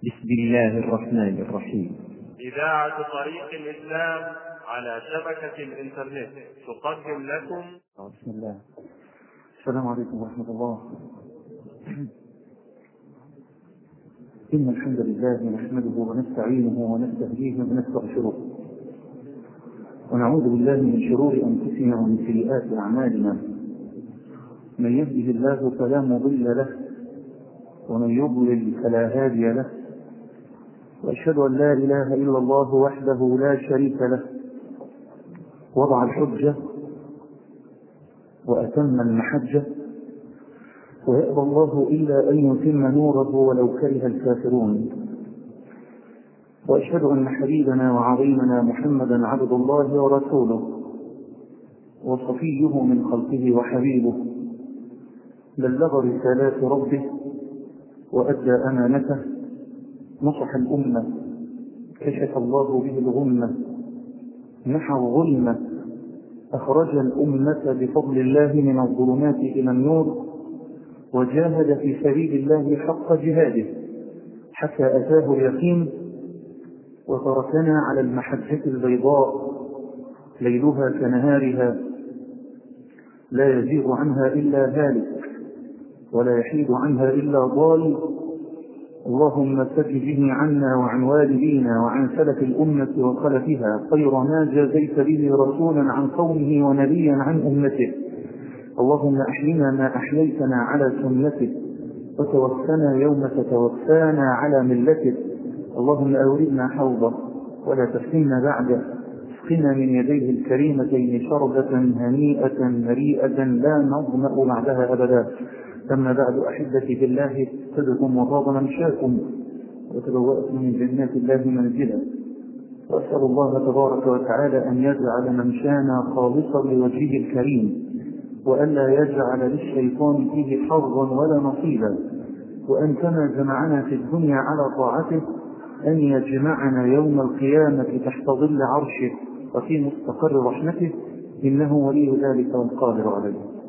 بسم الله الرحمن الرحيم إذاعة طريق الإسلام على شبكة الإنترنت تقدم لكم بسم الله السلام عليكم ورحمة الله إن الحمد لله نحمده ونستعينه ونستهديه ونستغفره ونعوذ بالله من شرور أنفسنا ومن سيئات أعمالنا من يهده الله فلا مضل له ومن يضلل فلا هادي له وأشهد أن لا إله إلا الله وحده لا شريك له وضع الحجة وأتم المحجة ويأبى الله إلا أن يتم نوره ولو كره الكافرون وأشهد أن حبيبنا وعظيمنا محمدا عبد الله ورسوله وصفيه من خلقه وحبيبه بلغ رسالات ربه وأدى أمانته نصح الأمة كشف الله به الغمة محى الظلمة أخرج الأمة بفضل الله من الظلمات إلى النور وجاهد في سبيل الله حق جهاده حتى أتاه اليقين وتركنا على المحجة البيضاء ليلها كنهارها لا يزيغ عنها إلا هالك ولا يحيد عنها إلا ضال اللهم سج به عنا وعن والدينا وعن سلف الأمة وخلفها خير ما جازيت به رسولا عن قومه ونبيا عن أمته اللهم أحينا ما أحييتنا على سنته وتوفنا يوم تتوفانا على ملته اللهم أوردنا حوضه ولا تفتنا بعده اسقنا من يديه الكريمتين شربة هنيئة مريئة لا نظمأ بعدها أبدا أما بعد أحبتي بالله صدقكم وطاب ممشاكم وتبوأتم من جنات الله منزلا وأسأل الله تبارك وتعالى أن يجعل ممشانا خالصا لوجهه الكريم وألا يجعل للشيطان فيه حظا ولا نصيبا وأن كما جمعنا في الدنيا على طاعته أن يجمعنا يوم القيامة تحت ظل عرشه وفي مستقر رحمته إنه ولي ذلك والقادر عليه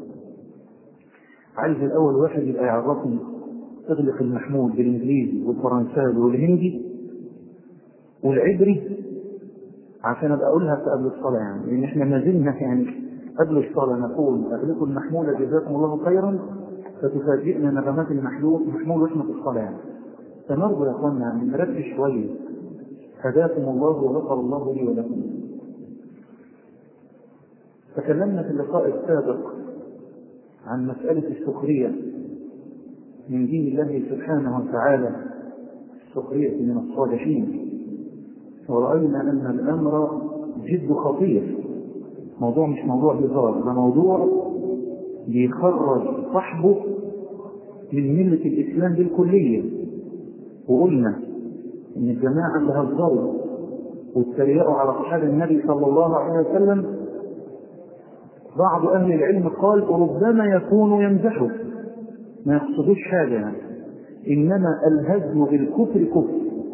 عايز الأول واحد يبقى يعرفني اغلق المحمول بالإنجليزي والفرنساوي والهندي والعبري عشان ابقى اقولها قبل الصلاه يعني لان احنا ما زلنا يعني قبل الصلاه نقول اغلقوا المحمول جزاكم الله خيرا فتفاجئنا نغمات المحمول محمول واحنا في الصلاه يعني. فنرجو يا اخوانا ان نركز شويه هداكم الله وغفر الله لي ولكم تكلمنا في اللقاء السابق عن مسألة السخرية من دين الله سبحانه وتعالى السخرية من الصالحين ورأينا أن الأمر جد خطير موضوع مش موضوع هزار ده موضوع بيخرج صاحبه من ملة الإسلام بالكلية وقلنا إن الجماعة اللي هزروا واتريقوا على أصحاب النبي صلى الله عليه وسلم بعض أهل العلم قال ربما يكون يمزحه ما يقصدوش حاجة يعني إنما الهزم بالكفر كفر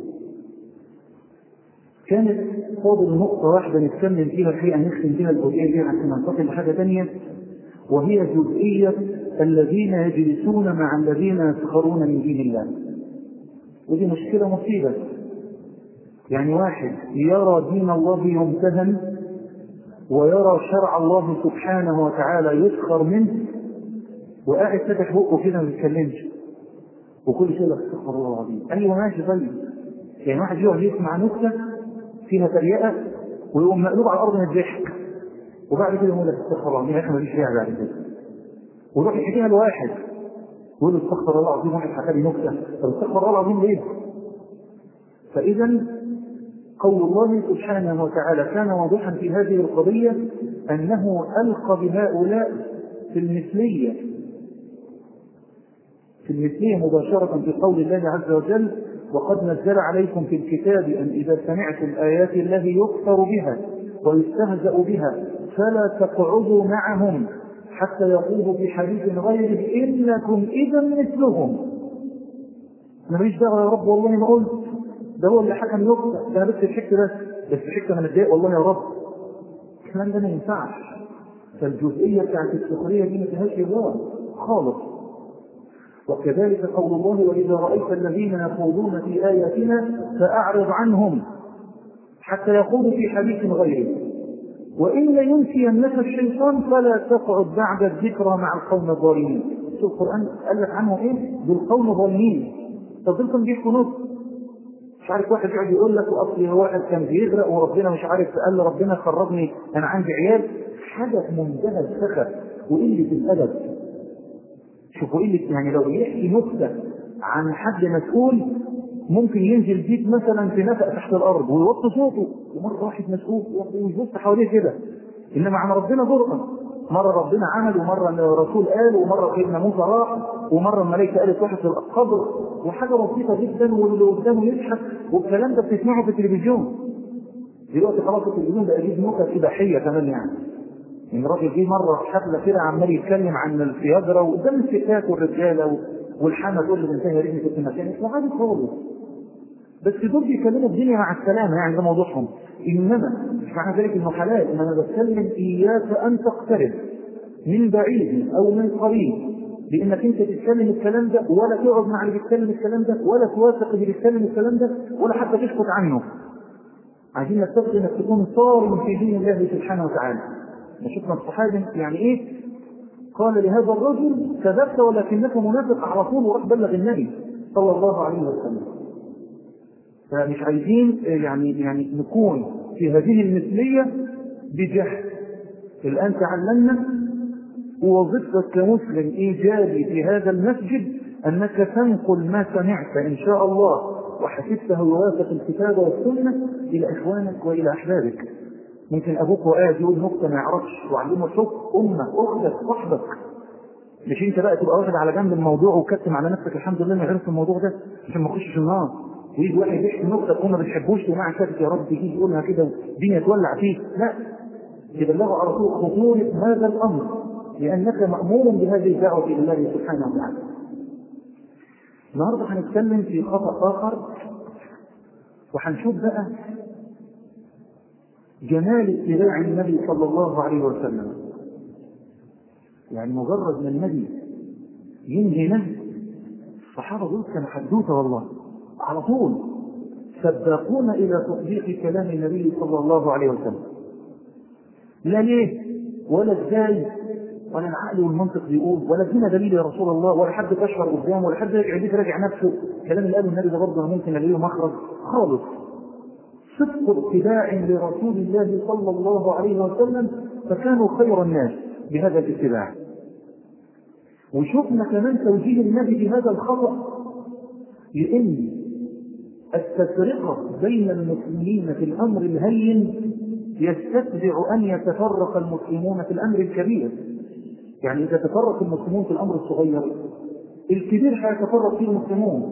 كانت فاضل نقطة واحدة نتكلم فيها الحقيقة نختم فيها الجزئية دي عشان ننتقل لحاجة ثانية وهي جزئية الذين يجلسون مع الذين يسخرون من دين الله ودي مشكلة مصيبة يعني واحد يرى دين الله يمتهن ويرى شرع الله سبحانه وتعالى يسخر منه وقاعد فاتح بقه كده ما بيتكلمش وكل شيء استغفر الله العظيم ايوه ماشي طيب يعني واحد يقعد يسمع نكته فيها تريقه ويقوم مقلوب على الارض من الضحك وبعد كده يقول لك استغفر الله العظيم يا اخي ماليش فيها بعد كده ويروح يحكيها لواحد يقول له استغفر الله العظيم واحد حكى لي نكته طب استغفر الله العظيم ليه؟ فاذا قول الله سبحانه وتعالى كان واضحا في هذه القضيه انه القى بهؤلاء في المثليه في المثليه مباشره في قول الله عز وجل وقد نزل عليكم في الكتاب أن إذا سمعتم آيات الله يكفر بها ويستهزأ بها فلا تقعدوا معهم حتى يقولوا في حديث غيره إنكم إذا مثلهم أنا ماليش دعوة يا رب والله ما قلت ده هو اللي حكم يكفر ده أنا بس الحكة بس بس الحكة أنا متضايق والله يا رب الكلام ده ما ينفعش فالجزئية بتاعت السخرية دي ما فيهاش هزار خالص وكذلك قول الله وإذا رأيت الذين يخوضون في آياتنا فأعرض عنهم حتى يخوضوا في حديث غيره وإن ينسينك الشيطان فلا تقعد بعد الذكرى مع القوم الظالمين شوف القرآن قال لك عنه إيه؟ دول قوم ظالمين طب دول بيحكوا نص مش عارف واحد يقعد يقول لك واصل واحد كان بيغرق وربنا مش عارف قال له ربنا خرجني انا عندي عيال حاجه في منتهى السخف وقله الادب شوفوا قله يعني لو يحكي نكته عن حد مسؤول ممكن ينزل بيت مثلا في نفق تحت الارض ويوطي صوته ومره واحد مسؤول ويبص حواليه كده انما عن ربنا جرأة مرة ربنا عمل ومرة الرسول قال ومرة سيدنا موسى راح ومرة الملائكة قالت واحد في القبر وحاجة بسيطة جدا واللي قدامه يضحك والكلام ده بتسمعه في التلفزيون دلوقتي خلاص التلفزيون بقى يجيب نكت إباحية كمان يعني ان الراجل جه مرة في حفلة كده عمال يتكلم عن الفياجرا وقدام الستات والرجالة والحامة تقول له بنتهي رجلي كنت مكانك وعادي خالص بس دول بيكلموا الدنيا مع السلامة يعني ده موضوعهم إنما مش معنى ذلك إنه حلال إنما أنا بتكلم إياك أن تقترب من بعيد أو من قريب بإنك أنت تتكلم الكلام ده ولا تقعد مع اللي بيتكلم الكلام ده ولا توافق اللي بيتكلم الكلام ده ولا حتى تسكت عنه عايزين نتفق إنك تكون صارم في دين الله سبحانه وتعالى شفنا الصحابي يعني إيه قال لهذا الرجل كذبت ولكنك منافق على طول وراح بلغ النبي صلى الله عليه وسلم فمش عايزين يعني يعني نكون في هذه المثلية بجهل الآن تعلمنا ووظيفتك كمسلم إيجابي في هذا المسجد أنك تنقل ما سمعت إن شاء الله وحسبته يوافق الكتاب والسنة إلى إخوانك وإلى أحبابك ممكن أبوك وقاعد يقول نقطة ما يعرفش وعلمه شوف أمك أختك صاحبك مش أنت بقى تبقى واخد على جنب الموضوع وكتم على نفسك الحمد لله أنا عرفت الموضوع ده عشان ما تخشش النار ويجي واحد يحكي نقطة تكون ما بتحبوش ومع ساكت يا رب تيجي يقولها كده والدنيا تولع فيه لا يبلغوا على طول خطورة هذا الأمر لأنك مأمور بهذه الدعوة إلى الله سبحانه وتعالى. النهارده هنتكلم في خطأ آخر وهنشوف بقى جمال اتباع النبي صلى الله عليه وسلم. يعني مجرد ما النبي ينهي نهي الصحابة دول كانوا حدوثة والله على طول سباقون إلى تطبيق كلام النبي صلى الله عليه وسلم. لا ليه ولا ازاي ولا العقل والمنطق بيقول ولا ادينا دليل يا رسول الله ولا حد كشفر قدامه ولا حد يرجع بيك راجع نفسه الكلام اللي قاله النبي ده برضه ممكن الاقيه مخرج خالص صدق اتباع لرسول الله صلى الله عليه وسلم فكانوا خير الناس بهذا الاتباع وشفنا كمان توجيه النبي بهذا الخطأ لأن التفرقة بين المسلمين في الأمر الهين يستتبع أن يتفرق المسلمون في الأمر الكبير يعني إذا تفرق المسلمون في الأمر الصغير الكبير هيتفرق فيه المسلمون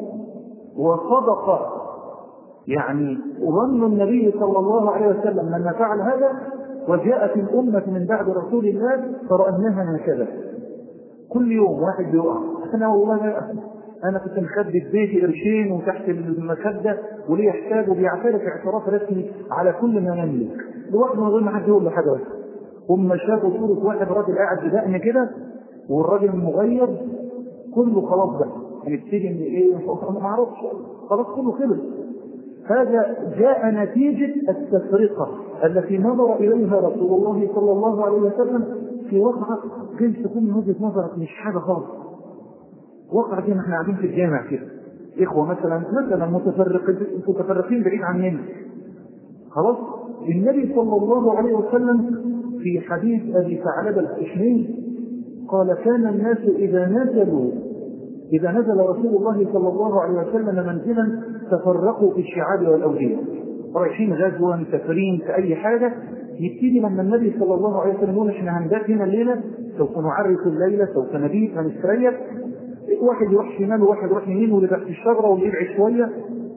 وصدق يعني ظن النبي صلى الله عليه وسلم لما فعل هذا وجاءت الأمة من بعد رسول الله فرأناها هكذا كل يوم واحد بيقع أنا والله أنا كنت مخبي في بيتي قرشين وتحت المخدة وليه حساب وبيعترف اعتراف رسمي على كل ما يملك لوحده من غير ما حد يقول له حاجة بس هم شافوا صورة واحد راجل قاعد بدقن كده والراجل مغير كله خلاص بقى هنبتدي من ايه ما اعرفش خلاص كله خلص هذا جاء نتيجة التفرقة التي نظر إليها رسول الله صلى الله عليه وسلم في وقعة كيف تكون من وجهة نظرك مش حاجة خالص وقعة زي ما احنا قاعدين في الجامع كده إخوة مثلا مثلا متفرقين متفرقين بعيد عننا خلاص النبي صلى الله عليه وسلم في حديث أبي ثعلبة الخشني قال كان الناس إذا نزلوا إذا نزل رسول الله صلى الله عليه وسلم منزلا تفرقوا في الشعاب والأودية رايحين غزوة مسافرين في أي حاجة يبتدي لما النبي صلى الله عليه وسلم يقول احنا هنبات هنا الليلة سوف نعرف الليلة سوف نبيت هنستريح واحد يروح شمال وواحد يروح يمين واللي تحت الشجرة واللي يبعد شوية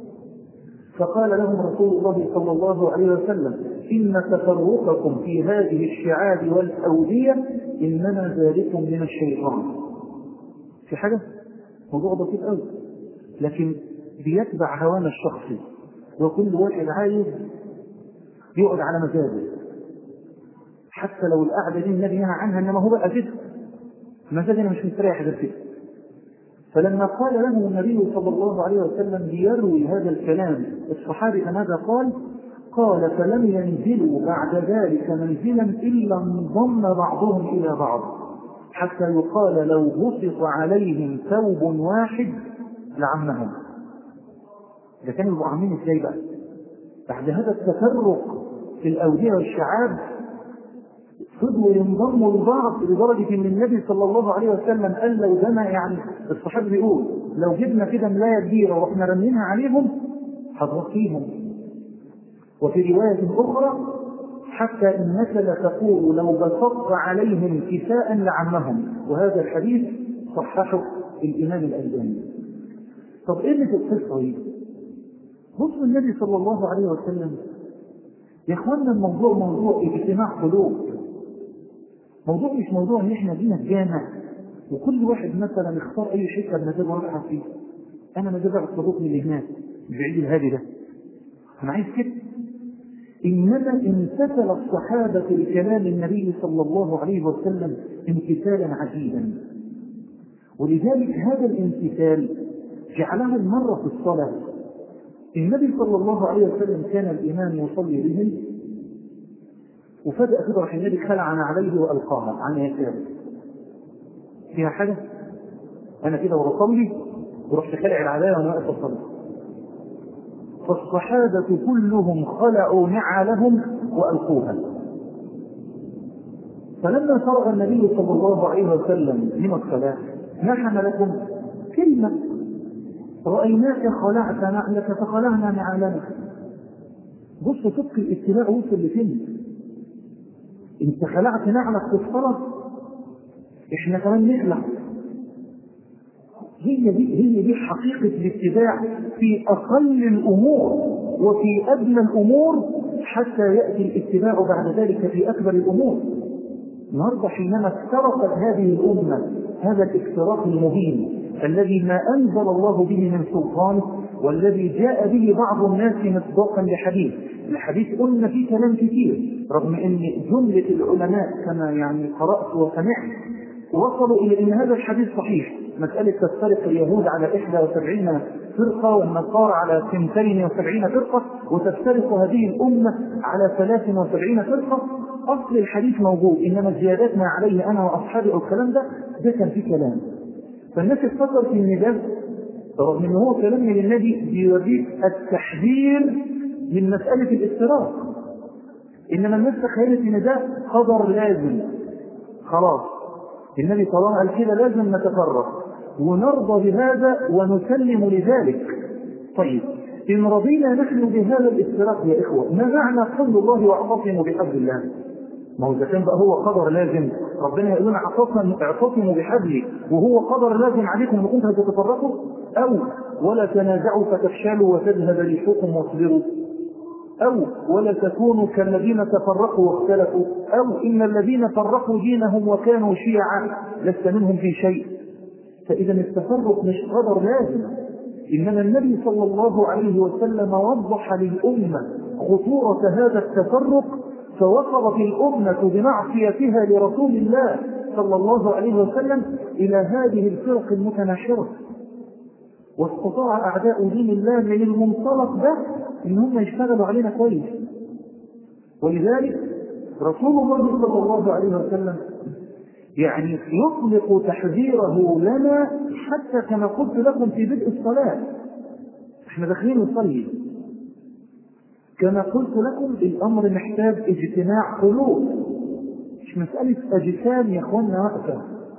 فقال لهم رسول الله صلى الله عليه وسلم إن تفرقكم في هذه الشعاب والأودية إنما ذلكم من الشيطان في حاجة موضوع بسيط قوي لكن بيتبع هوانا الشخصي وكل واحد عايز يقعد على مزاجه حتى لو القعده دي النبي نهى عنها انما هو بقى كده مزاج انا مش مستريح غير كده فلما قال له النبي صلى الله عليه وسلم ليروي هذا الكلام الصحابي ماذا قال؟ قال فلم ينزلوا بعد ذلك منزلا إلا انضم بعضهم إلى بعض حتى يقال لو بسط عليهم ثوب واحد لعمهم ده كانوا يبقوا عاملين ازاي بقى؟ بعد هذا التفرق في الأودية والشعاب فضلوا ينضموا لبعض لدرجة إن النبي صلى الله عليه وسلم قال لو جمع يعني الصحابي بيقول لو جبنا كده ملاية كبيرة واحنا رمينها عليهم هتغطيهم وفي رواية أخرى حتى إنك لتقول لو بسطت عليهم كساء لعمهم وهذا الحديث صححه الإمام الألباني طب إيه اللي في القصة دي؟ بصوا النبي صلى الله عليه وسلم يا اخوانا الموضوع موضوع اجتماع قلوب موضوع مش موضوع ان احنا جينا الجامع وكل واحد مثلا اختار اي حته بمزاجه رايحه فيه انا مزاجي اطلبوك من هناك بعيد الهادي ده انا عايز كده انما امتثل الصحابه لكلام النبي صلى الله عليه وسلم امتثالا عجيبا ولذلك هذا الامتثال جعله المره في الصلاه النبي صلى الله عليه وسلم كان الإمام يصلي بهم وفجأة كده راح النبي خلع عليه وألقاها عن يساره فيها حاجة؟ أنا كده وبصلي ورحت خلع العباية وأنا واقف أصلي فالصحابة كلهم خلعوا نعلهم وألقوها فلما فرغ النبي صلى الله عليه وسلم من الصلاة ما حملكم كلمة رأيناك خلعت نعلك فخلعنا نعلنا بص صدق الاتباع وصل لفين انت خلعت نعلك في الصلاة احنا كمان نخلع هي دي هي دي حقيقة الاتباع في أقل الأمور وفي أدنى الأمور حتى يأتي الاتباع بعد ذلك في أكبر الأمور النهارده حينما افترقت هذه الأمة هذا الافتراق المبين الذي ما أنزل الله به من سلطان والذي جاء به بعض الناس مصداقا لحديث الحديث قلنا فيه كلام كثير رغم أن جملة العلماء كما يعني قرأت وسمعت وصلوا إلى أن هذا الحديث صحيح مسألة تفترق اليهود على 71 فرقة والنصارى على 72 فرقة وتفترق هذه الأمة على 73 فرقة أصل الحديث موجود إنما الزيادات ما عليه أنا وأصحابي والكلام ده ده كان فيه كلام فالناس افتكرت ان ده رغم ان هو كلام من النبي بيوريك التحذير من مسألة الافتراق انما الناس تخيلت ان ده قدر لازم خلاص النبي طالما قال كده لازم نتفرق ونرضى بهذا ونسلم لذلك طيب إن رضينا نحن بهذا الافتراق يا إخوة ما معنى قول الله واعتصموا بحبل الله ما هو إذا كان بقى هو قدر لازم ربنا يقول لنا اعتصموا بحبلي وهو قدر لازم عليكم ان كنتم تتفرقوا او ولا تنازعوا فتفشلوا وتذهب ريحكم واصبروا او ولا تكونوا كالذين تفرقوا واختلفوا او ان الذين فرقوا دينهم وكانوا شيعا لست منهم في شيء فاذا التفرق مش قدر لازم انما النبي صلى الله عليه وسلم وضح للامه خطوره هذا التفرق فوصلت الأمة بمعصيتها لرسول الله صلى الله عليه وسلم إلى هذه الفرق المتناحرة واستطاع أعداء دين الله من المنطلق ده إن هم يشتغلوا علينا كويس ولذلك رسول الله صلى الله عليه وسلم يعني يطلق تحذيره لنا حتى كما قلت لكم في بدء الصلاة احنا داخلين نصلي كما قلت لكم الامر محتاج اجتماع قلوب مش مسألة أجسام يا اخوانا واقفة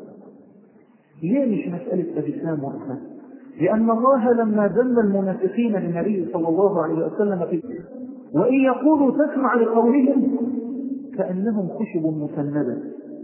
ليه مش مسألة أجسام واقفة؟ لأن الله لما ذل المنافقين للنبي صلى الله عليه وسلم في وإن يقولوا تسمع لقولهم كأنهم خشب مسندة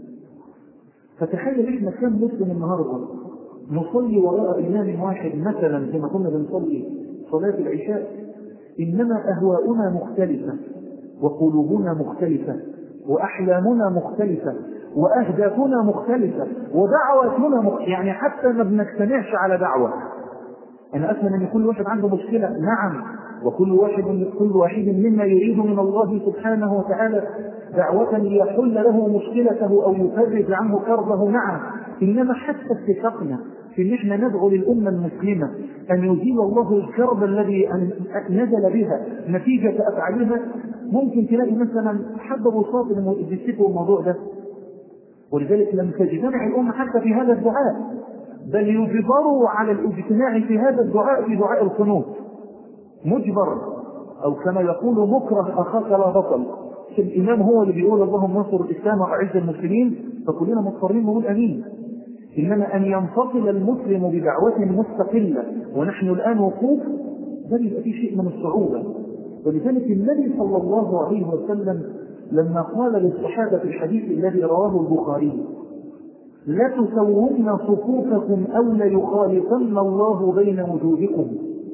فتخيل احنا كم مسلم النهارده نصلي وراء إمام واحد مثلا زي ما كنا بنصلي صلاة العشاء إنما أهواؤنا مختلفة وقلوبنا مختلفة وأحلامنا مختلفة وأهدافنا مختلفة ودعواتنا مختلفة يعني حتى ما بنجتمعش على دعوة أنا أفهم أن كل واحد عنده مشكلة نعم وكل واحد كل واحد منا يريد من الله سبحانه وتعالى دعوة ليحل له مشكلته أو يفرج عنه كربه نعم إنما حتى اتفاقنا في ان احنا ندعو للامه المسلمه ان يزيل الله الكرب الذي نزل بها نتيجه افعالها ممكن تلاقي مثلا حد بساط يمسكوا الموضوع ده ولذلك لم تجتمع الامه حتى في هذا الدعاء بل يجبروا على الاجتماع في هذا الدعاء في دعاء القنوت مجبر او كما يقول مكره اخاك لا بطل الامام هو اللي بيقول اللهم انصر الاسلام واعز المسلمين فكلنا مضطرين نقول امين انما ان ينفصل المسلم بدعوه مستقله ونحن الان وقوف ده بيبقى فيه شيء من الصعوبه ولذلك النبي صلى الله عليه وسلم لما قال للصحابه في الحديث الذي رواه البخاري لا تسوون صفوفكم او ليخالطن الله بين وجوهكم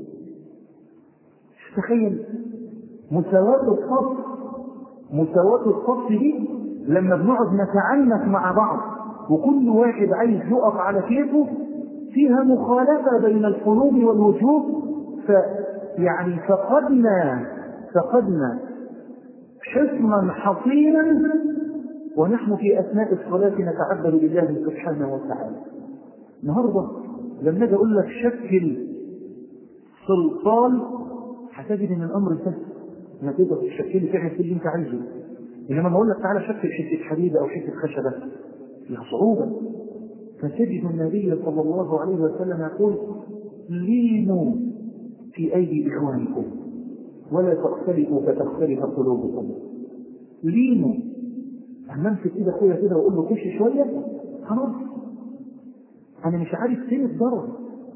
تخيل مساواة الصف مساواة الصف دي لما بنقعد نتعنف مع بعض وكل واحد عايز يقف على كيفه فيها مخالفة بين القلوب والوجوه فيعني فقدنا فقدنا حصنا حصينا ونحن في أثناء الصلاة نتعبد بالله سبحانه وتعالى النهارده لما اجي اقول لك شكل صلصال هتجد ان الامر سهل انك تقدر تشكل تعمل كل اللي انت عايزه انما بقول لك تعالى شكل حته حديد او حته خشبه فيها صعوبه فتجد النبي صلى الله عليه وسلم يقول لينوا في ايدي اخوانكم ولا تختلفوا فتختلف قلوبكم لينوا اما امسك ايد اخويا كده واقول له كش شويه خلاص انا مش عارف فين الضرر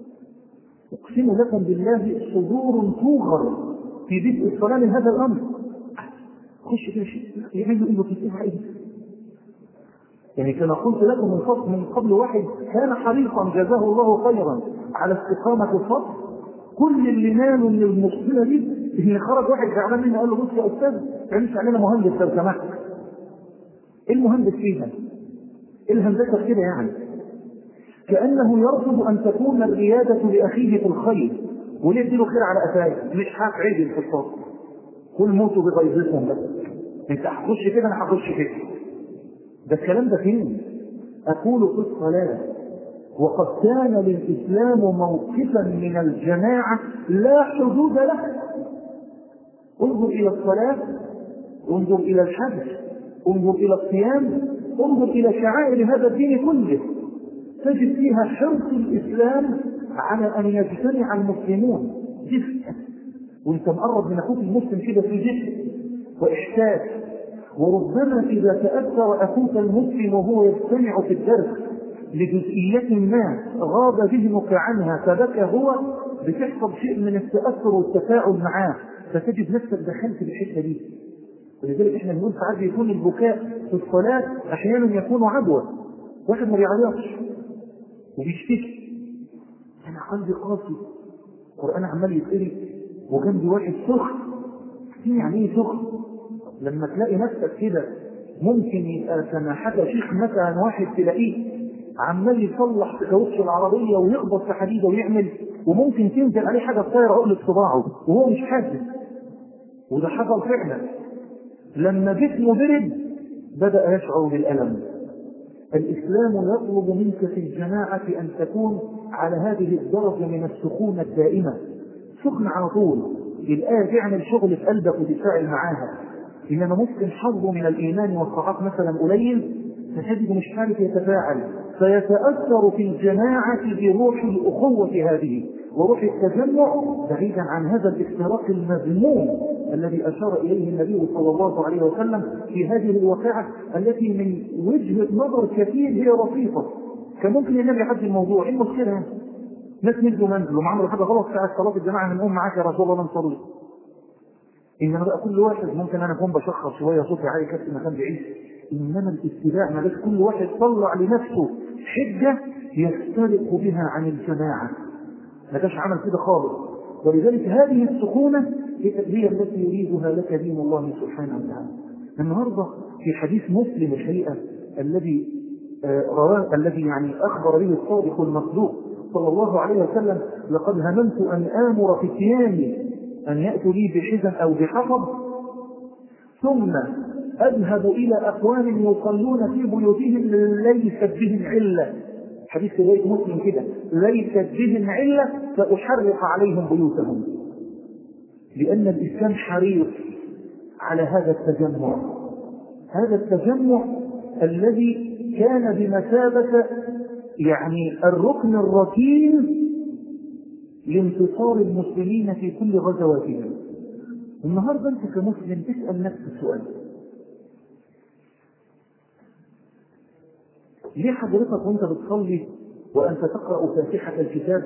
اقسم لكم بالله صدور توغر في بدء الصلاه من هذا الامر خش كده يعملوا ايه في ايه يعني كما قلت لكم من فضل من قبل واحد كان حريصا جزاه الله خيرا على استقامه الصف كل اللي نالوا من المشكله دي ان خرج واحد زعلان منه قال له بص يا استاذ تعملش علينا مهندس لو سمحت ايه المهندس فيها؟ ايه الهندسه كده يعني؟ كانه يرفض ان تكون الرياده لاخيه في الخير وليه اديله خير على قفايا مش حاف عيد في الصف كل موتوا بغيظكم بس انت هتخش كده انا هخش كده ده الكلام ده فين؟ اقول في الصلاه وقد كان للاسلام موقفا من الجماعه لا حدود له انظر الى الصلاه انظر الى الحج انظر الى الصيام انظر الى شعائر هذا الدين كله تجد فيها حرص الاسلام على ان يجتمع المسلمون دفء وانت مقرب من اخوك المسلم كده في دفء واحساس وربما اذا تاثر اخوك المسلم وهو يستمع في الدرس لجزئية ما غاب ذهنك عنها فبكى هو بتحصل شيء من التاثر والتفاعل معاه فتجد نفسك دخلت في الحته دي ولذلك احنا بنقول ساعات بيكون البكاء في الصلاه احيانا يكون عدوى واحد ما بيعيطش وبيشتكي انا قلبي قاسي القران عمال يتقري وجنبي واحد سخن في يعني ايه سخن لما تلاقي نفسك كده ممكن يبقى كما حكى شيخ مثلا واحد تلاقيه عمال يصلح في كاوتش العربيه ويخبط في حديده ويعمل وممكن تنزل عليه حاجه تطير عقله صباعه وهو مش حاسس وده حصل فعلا لما جسمه برد بدا يشعر بالالم الإسلام يطلب منك في الجماعة أن تكون على هذه الدرجة من السخونة الدائمة سخن على طول الآية تعمل شغل في قلبك وتتفاعل معاها إنما ممكن حظه من الإيمان والطاعات مثلا قليل فتجد مش عارف يتفاعل فيتأثر في الجماعة بروح الأخوة هذه وروح التجمع بعيدا عن هذا الافتراق المذموم الذي أشار إليه النبي صلى الله عليه وسلم في هذه الواقعة التي من وجهة نظر كثير هي بسيطة كان ممكن النبي يحدد الموضوع ايه المشكلة ناس نزلوا منزلوا وعملوا حاجة غلط ساعة صلاة الجماعة نقوم معاك يا رسول الله نصلي إنما بقى كل واحد ممكن أنا أكون بشخص شوية صوتي عالي كابتن مكان بعيد إنما الاتباع ما بس كل واحد طلع لنفسه حجة يفترق بها عن الجماعة ما كانش عمل كده خالص ولذلك هذه السخونة هي التي يريدها لك دين الله سبحانه وتعالى النهاردة في حديث مسلم الحقيقة الذي رواه الذي يعني أخبر به الصادق المصدوق صلى الله عليه وسلم لقد هممت أن آمر فتياني أن يأتوا لي بحزن أو بحطب ثم أذهب إلى أقوام يصلون في بيوتهم ليست بهم علة حديث رواية مسلم كده ليست بهم علة فأحرق عليهم بيوتهم لأن الإسلام حريص على هذا التجمع هذا التجمع الذي كان بمثابة يعني الركن الركين لانتصار المسلمين في كل غزواتهم النهارده انت كمسلم تسال نفس السؤال ليه حضرتك وانت بتصلي وانت تقرا فاتحه الكتاب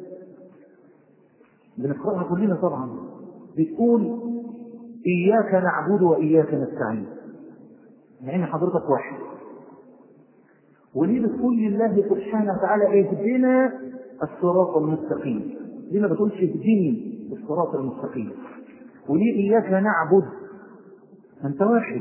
بنقراها كلنا طبعا بتقول اياك نعبد واياك نستعين يعني حضرتك واحد وليه بتقول لله سبحانه وتعالى اهدنا الصراط المستقيم ليه ما بتقولش اهدني الصراط المستقيم وليه اياك نعبد انت واحد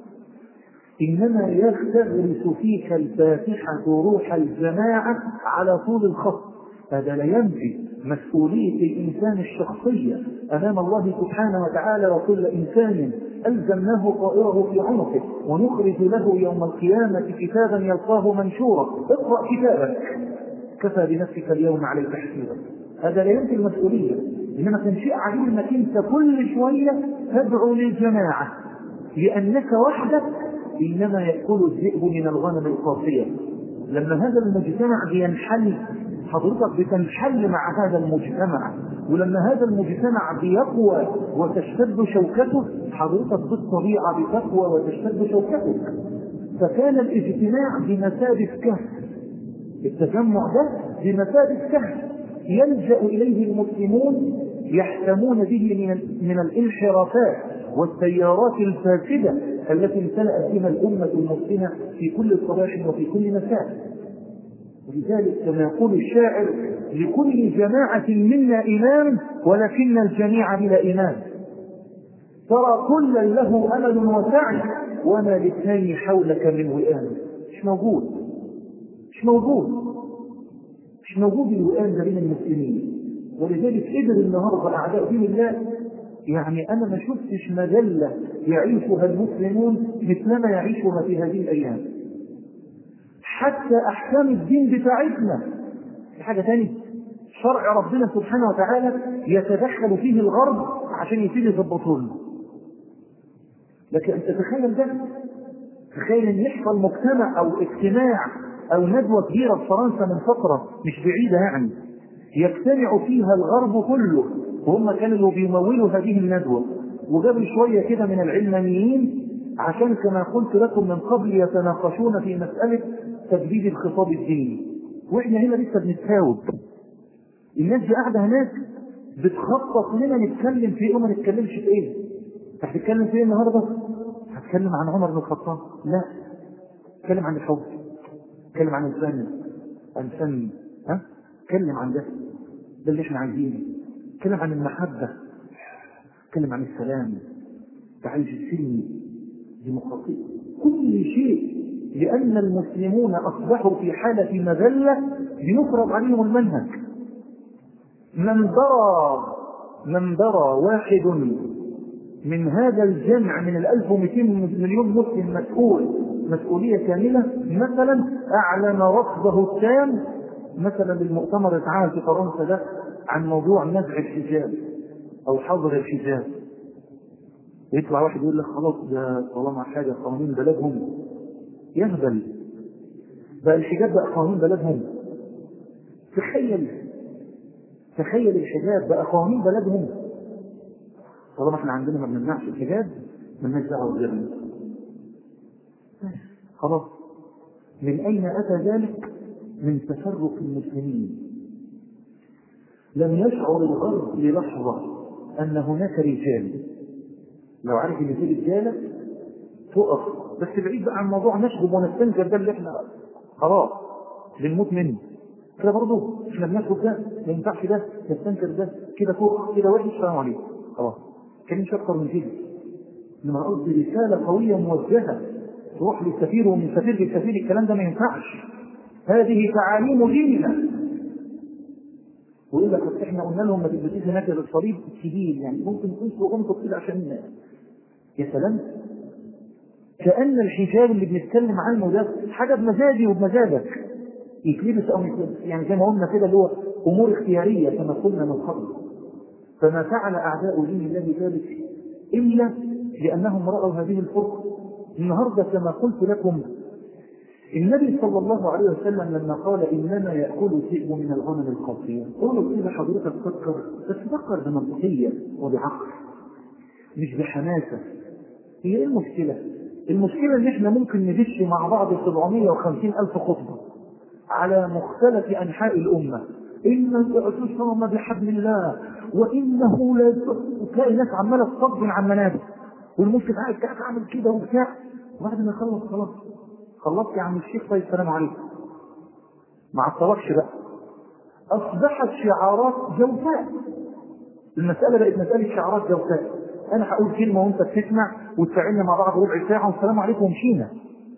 انما يستغرس فيك الفاتحه روح الجماعه على طول الخط هذا لا ينفي مسؤوليه الانسان الشخصيه امام الله سبحانه وتعالى وكل انسان الزمناه طائره في عنقه ونخرج له يوم القيامه كتابا يلقاه منشورا اقرا كتابك كفى بنفسك اليوم عليك حسيبا هذا لا ينفي المسؤوليه انما كان شيء عجيب انك انت كل شويه تدعو للجماعه لانك وحدك انما ياكل الذئب من الغنم القاسيه لما هذا المجتمع بينحل حضرتك بتنحل مع هذا المجتمع ولما هذا المجتمع بيقوى وتشتد شوكته حضرتك بالطبيعه بتقوى وتشتد شوكتك فكان الاجتماع بمثابه كهف التجمع ده بمثابه كهف يلجا اليه المسلمون يحتمون به من من الانحرافات والتيارات الفاسده التي امتلأت بها الامه المسلمه في كل صباح وفي كل مساء ولذلك كما يقول الشاعر لكل جماعة منا إمام ولكن الجميع بلا إمام ترى كلا له أمل وسعي وما لاثنين حولك من وئام مش موجود مش موجود مش موجود الوئام ده بين المسلمين ولذلك قدر النهارده أعداء دين الله يعني أنا ما شفتش مجلة يعيشها المسلمون مثلما يعيشها في هذه الأيام حتى احكام الدين بتاعتنا في حاجه ثانيه شرع ربنا سبحانه وتعالى يتدخل فيه الغرب عشان يبتدي يظبطه لنا لكن انت تخيل ده تخيل ان يحصل مجتمع او اجتماع او ندوه كبيره في فرنسا من فتره مش بعيده يعني يجتمع فيها الغرب كله وهم كانوا اللي بيمولوا هذه الندوه وجابوا شويه كده من العلمانيين عشان كما قلت لكم من قبل يتناقشون في مساله تجديد الخطاب الديني واحنا هنا لسه بنتهاوب الناس دي قاعده هناك بتخطط لنا نتكلم في ايه وما نتكلمش في ايه هتتكلم في ايه النهارده هتكلم عن عمر بن الخطاب لا اتكلم عن الحب اتكلم عن الفن الفن ها اتكلم عن ده ده اللي احنا عايزينه اتكلم عن المحبه اتكلم عن السلام تعيش السلمي ديمقراطيه كل شيء لأن المسلمون أصبحوا في حالة مذلة ليفرض عليهم المنهج من درى من درى واحد من هذا الجمع من ال 1200 مليون مسلم مسؤول مسؤولية كاملة مثلا أعلن رفضه التام مثلا للمؤتمر اتعمل في فرنسا ده عن موضوع نزع الحجاب أو حظر الحجاب يطلع واحد يقول لك خلاص ده طالما حاجة قوانين بلدهم يهبل بقى الحجاب بقى قانون بلدهم تخيل تخيل الحجاب بقى قانون بلدهم طالما احنا عندنا ما بنمنعش الحجاب مالناش دعوه بغيرنا خلاص من اين اتى ذلك؟ من تفرق المسلمين لم يشعر الغرب للحظه ان هناك رجال لو عارف ان في رجاله تقف بس بعيد بقى عن موضوع نشرب ونستنكر ده اللي احنا خلاص بنموت منه كده برضه احنا بنشرب ده ما ينفعش ده نستنكر ده كده فوق كده وحش السلام عليكم خلاص كان مش اكتر من كده انما قصدي رساله قويه موجهه تروح للسفير ومن سفير للسفير الكلام ده ما ينفعش هذه تعاليم ديننا ويقول لك بس احنا قلنا لهم ما تلبسوش هناك الصليب الكبير يعني ممكن تنسوا غمطوا كده عشان يا سلام كأن الحجاب اللي بنتكلم عنه ده حاجة بمزاجي وبمزاجك يتلبس او يتلبس يعني زي ما قلنا كده اللي هو امور اختياريه كما قلنا من قبل فما فعل اعداء دين الله ذلك الا لانهم راوا هذه الفرصه النهارده كما قلت لكم النبي صلى الله عليه وسلم لما قال انما ياكل الذئب من الغنم القاسيه قولوا كده حضرتك فكر بس فكر بمنطقيه وبعقل مش بحماسه هي ايه المشكله؟ المشكله ان احنا ممكن ندش مع بعض 750 الف خطبه على مختلف انحاء الامه ان الاعتصام بحبل الله وانه لا تلاقي ناس عماله تصدم عن منابر والمسلم قاعد قاعد عامل كده وبتاع وبعد ما يخلص خلاص خلصت يا عم الشيخ طيب السلام عليكم ما عصبكش بقى اصبحت شعارات جوفاء المساله بقت مساله شعارات جوفاء انا هقول كلمه وانت بتسمع وتفاعلنا مع بعض ربع ساعه والسلام عليكم ومشينا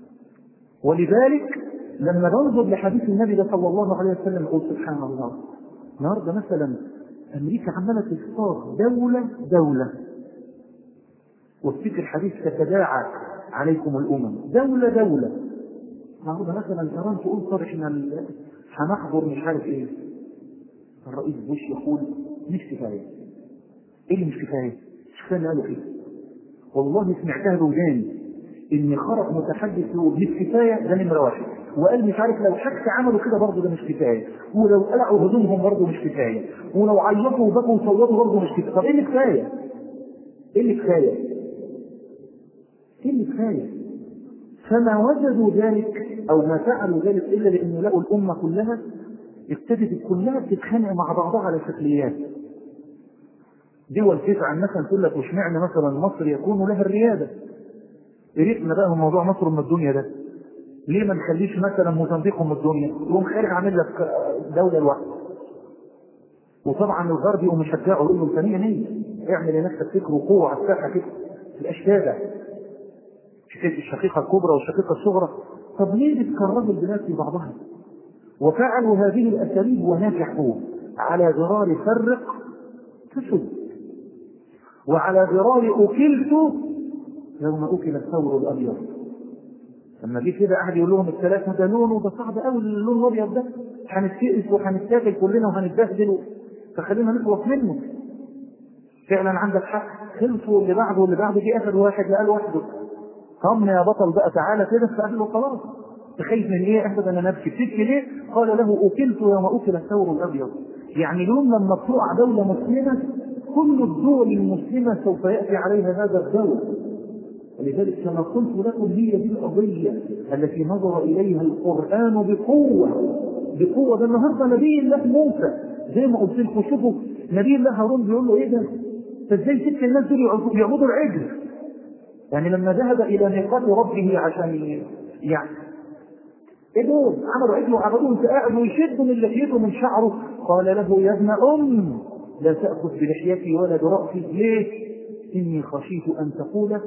ولذلك لما ننظر لحديث النبي ده صلى الله عليه وسلم نقول سبحان الله النهارده مثلا امريكا عماله تختار دوله دوله وافتكر حديث تتداعى عليكم الامم دوله دوله النهارده مثلا ايران تقول طب احنا هنحضر مش عارف ايه الرئيس بوش يقول مش كفايه ايه اللي مش كفايه؟ مش كفايه اللي قالوا ايه؟ والله سمعتها بوداني ان خرج متحدث يقول مش كفايه ده نمره واحد وقال مش عارف لو حتى عملوا كده برضه ده مش كفايه ولو قلعوا هدومهم برضه مش كفايه ولو عيطوا وبكوا وصوتوا برضه مش كفايه طب ايه اللي كفايه؟ ايه اللي كفايه؟ ايه اللي كفايه؟ فما وجدوا ذلك او ما فعلوا ذلك الا لانه لقوا الامه كلها ابتدت كلها تتخانق مع بعضها على شكليات دول تسعى مثلا تقول لك واشمعنى مثلا مصر يكون لها الرياده قريتنا بقى من موضوع مصر من الدنيا ده ليه ما نخليش مثلا موزمبيق من الدنيا يقوم خارج عامل لك دوله لوحده وطبعا الغرب يقوم يشجعه يقول له انت مية مية اعمل لنفسك فكر وقوه على الساحه كده تبقاش تابع الشقيقه الكبرى والشقيقه الصغرى طب ليه بتكرروا البلاد في بعضها وفعلوا هذه الاساليب ونجحوا على غرار فرق تسد وعلى غرار اكلت يوم اكل الثور الابيض لما جه كده قعد يقول لهم الثلاثه ده لونه ده صعب قوي اللون الابيض ده هنتكئس وهنتاكل كلنا وهنتبهدل فخلينا نخلص منه فعلا عندك حق خلصوا اللي بعده واللي بعده جه اخر واحد لقى لوحده قام يا بطل بقى تعالى كده فقال له خلاص تخيف من ايه ابدا انا نبكي بتبكي ليه؟ قال له اكلت يوم اكل الثور الابيض يعني اليوم لما تقع دوله مسلمه كل الدول المسلمه سوف ياتي عليها هذا الدور ولذلك كما قلت لكم هي دي القضيه التي نظر اليها القران بقوه بقوه ده النهارده نبي الله موسى زي ما قلت لكم شوفوا نبي الله هارون بيقول له ايه ده؟ فازاي ست الناس دول يعبدوا العجل؟ يعني لما ذهب الى ميقات ربه عشان يعني ايه دول؟ عملوا عجل وعبدوه انت قاعد ويشدوا من لحيته من شعره قال له يا ابن ام لا تاخذ بلحيتي ولا براسي ليه؟ اني خشيت ان تقول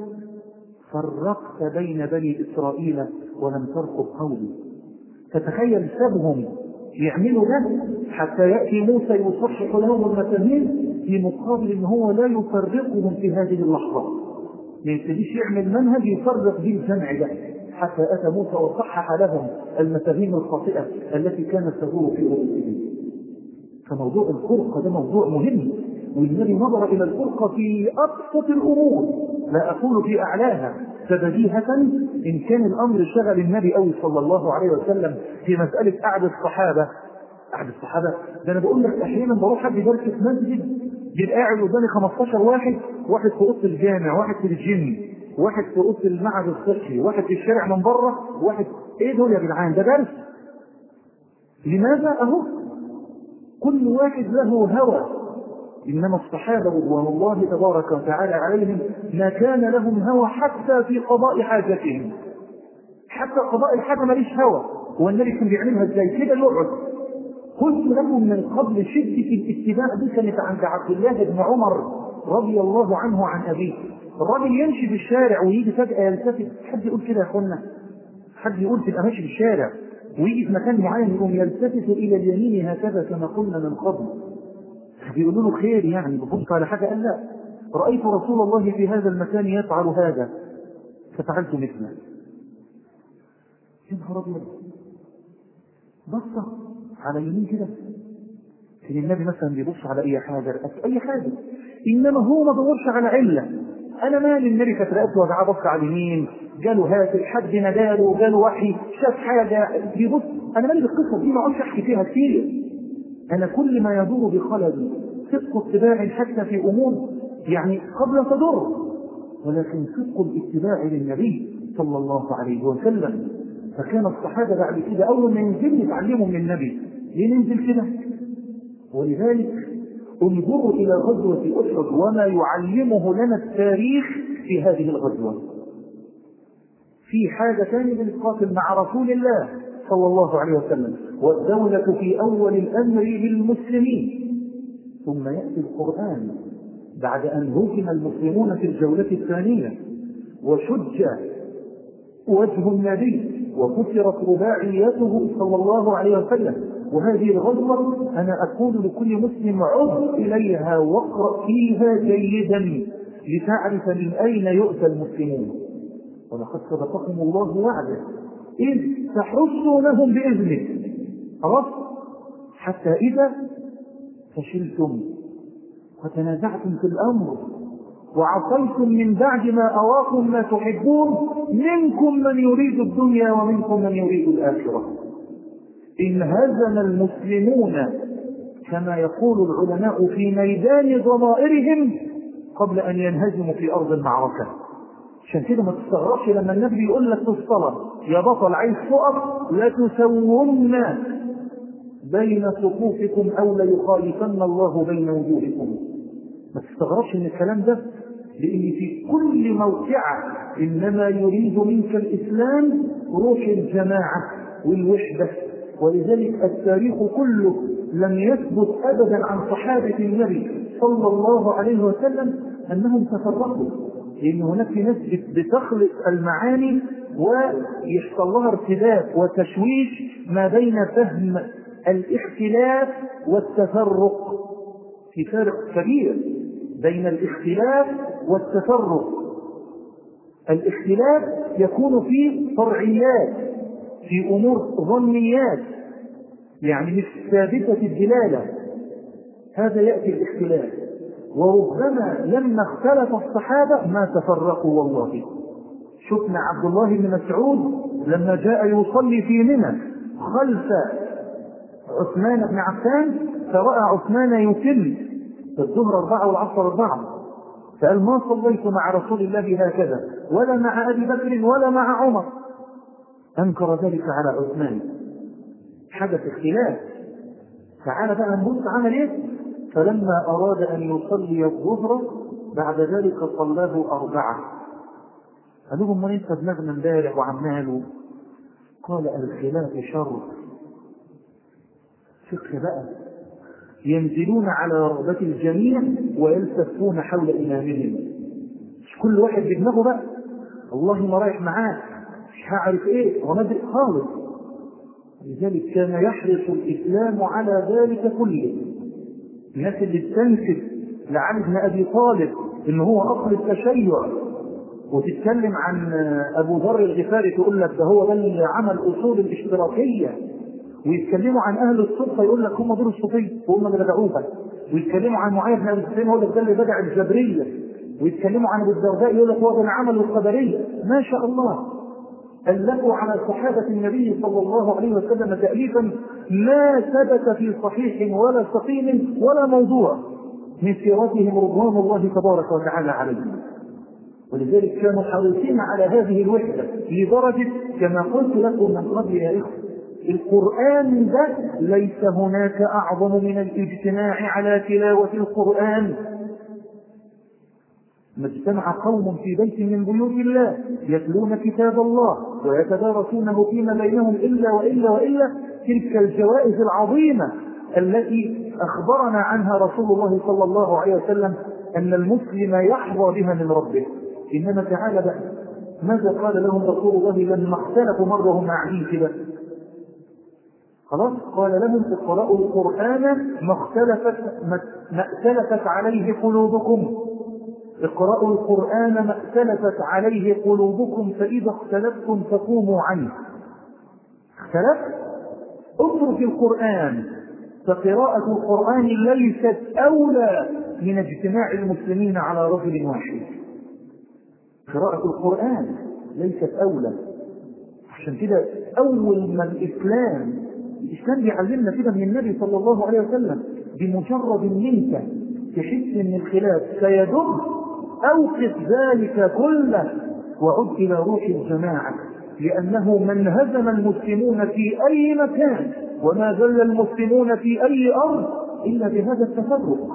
فرقت بين بني اسرائيل ولم ترقب قولي فتخيل سابهم يعملوا ده حتى ياتي موسى يصحح لهم المفاهيم في مقابل ان هو لا يفرقهم في هذه اللحظه ما يبتديش يعمل منهج يفرق به الجمع ده حتى اتى موسى وصحح لهم المفاهيم الخاطئه التي كانت تدور في رؤوسهم فموضوع الفرقه ده موضوع مهم والنبي نظر الى الفرقه في ابسط الامور لا اقول في اعلاها فبديهة إن كان الأمر شغل النبي أوي صلى الله عليه وسلم في مسألة قعد الصحابة قعد الصحابة ده أنا بقول لك أحيانا بروح أدي درس في مسجد بيبقى قاعد قدامي 15 واحد واحد في أوضة الجامع واحد في الجيم واحد في أوضة المعهد الصحي واحد في الشارع من بره واحد إيه دول يا جدعان ده درس لماذا أهو كل واحد له هوى إنما الصحابة رضوان الله تبارك وتعالى عليهم ما كان لهم هوى حتى في قضاء حاجتهم حتى قضاء الحاجة ماليش هوى هو النبي كان بيعملها ازاي كده يقعد قلت لكم من قبل شدة الاتباع دي كانت عند عبد الله بن عمر رضي الله عنه عن أبيه الراجل يمشي في الشارع ويجي فجأة يلتفت حد يقول كده يا اخوانا حد يقول تبقى ماشي في الشارع ويجي في مكان معين يقوم يلتفت إلى اليمين هكذا كما قلنا من قبل بيقولوا له خير يعني ببص على حاجة قال لا رأيت رسول الله في هذا المكان يفعل هذا ففعلت مثله يا نهار أبيض بصة على يمين كده كان النبي مثلا بيبص على اي حاجه رأس اي حاجه انما هو ما دورش على عله انا مالي النبي كانت رأسه وجعاه بص على اليمين جاله هاتف حد ناداله جاله وحي شاف حاجه بيبص انا مالي بالقصه دي ما اقعدش احكي فيها كتير انا كل ما يدور بخلل صدق اتباع حتى في امور يعني قبل تضر ولكن صدق الاتباع للنبي صلى الله عليه وسلم فكان الصحابه بعد كده اول ما ينزل يتعلموا من النبي ليه ننزل كده ولذلك انظروا إلى غزوة أحد وما يعلمه لنا التاريخ في هذه الغزوة في حاجة ثانية بنتقاتل مع رسول الله صلى الله عليه وسلم والدولة في أول الأمر للمسلمين ثم يأتي القرآن بعد أن هزم المسلمون في الجولة الثانية وشج وجه النبي وكسرت رباعيته صلى الله عليه وسلم وهذه الغزوة أنا أقول لكل مسلم عد إليها واقرأ فيها جيدا لتعرف من أين يؤتى المسلمون ولقد صدقكم الله وعده إذ تحرسونهم بإذنه خلاص حتى إذا فشلتم وتنازعتم في الأمر وعصيتم من بعد ما أراكم ما تحبون منكم من يريد الدنيا ومنكم من يريد الآخرة انهزم المسلمون كما يقول العلماء في ميدان ضمائرهم قبل ان ينهزموا في ارض المعركه عشان كده ما تستغربش لما النبي يقول لك في الصلاه يا بطل عايز تقف لتسون بين صفوفكم او ليخالفن الله بين وجوهكم ما تستغربش من الكلام ده لان في كل موقعه انما يريد منك الاسلام روح الجماعه والوحده ولذلك التاريخ كله لم يثبت ابدا عن صحابه النبي صلى الله عليه وسلم انهم تفرقوا لان هناك ناس بتخلط المعاني ويحصل لها ارتباك وتشويش ما بين فهم الاختلاف والتفرق في فارق كبير بين الاختلاف والتفرق الاختلاف يكون في فرعيات في امور ظنيات يعني مش ثابته الدلاله هذا ياتي الاختلاف وربما لما اختلف الصحابه ما تفرقوا والله شفنا عبد الله بن مسعود لما جاء يصلي في منى خلف عثمان بن عفان فراى عثمان يتم الظهر اربعه والعصر اربعه فقال ما صليت مع رسول الله هكذا ولا مع ابي بكر ولا مع عمر انكر ذلك على عثمان حدث اختلاف تعالى بقى نبص عمل ايه فلما اراد ان يصلي الظهر بعد ذلك صلاه اربعه قالوا لهم ما انت دماغنا امبارح وعماله قال الخلاف شر فقه بقى ينزلون على رغبة الجميع ويلتفون حول إمامهم مش كل واحد بدماغه بقى والله ما رايح معاه مش هعرف ايه وما خالص لذلك كان يحرص الإسلام على ذلك كله الناس اللي بتنسب لعلي بن أبي طالب إن هو أصل التشيع وتتكلم عن أبو ذر الغفاري تقول لك ده هو ده اللي عمل أصول الاشتراكية ويتكلموا عن اهل الصدفه يقول لك هم دول الصوفيه وهم اللي بدعوها ويتكلموا عن معاذ بن ابي سفيان يقول لك ده اللي بدع الجبريه ويتكلموا عن ابو الدرداء يقول لك هو ده العمل القدريه ما شاء الله ألفوا على صحابة النبي صلى الله عليه وسلم تأليفا ما ثبت في صحيح ولا سقيم ولا موضوع من سيرتهم رضوان الله تبارك وتعالى عليهم ولذلك كانوا حريصين على هذه الوحدة لدرجة كما قلت لكم من قبل يا إخوة القرآن ده ليس هناك أعظم من الاجتماع على تلاوة القرآن ما اجتمع قوم في بيت من بيوت الله يتلون كتاب الله ويتدارسونه فيما بينهم إلا وإلا وإلا تلك الجوائز العظيمة التي أخبرنا عنها رسول الله صلى الله عليه وسلم أن المسلم يحظى بها من ربه إنما تعالى بقى ماذا قال لهم رسول الله لما اختلفوا مرة هم قاعدين كده خلاص قال لهم اقرأوا القرآن ما اختلفت ما اختلفت عليه قلوبكم اقرأوا القرآن ما اختلفت عليه قلوبكم فإذا اختلفتم فقوموا عنه اختلف اترك القرآن فقراءة القرآن ليست أولى من اجتماع المسلمين على رجل واحد قراءة القرآن ليست أولى عشان كده أول ما الإسلام الإسلام بيعلمنا كده من النبي صلى الله عليه وسلم بمجرد منك تحس ان الخلاف سيدب اوقف ذلك كله وعد الى روح الجماعه لانه من هزم المسلمون في اي مكان وما زل المسلمون في اي ارض الا بهذا التفرق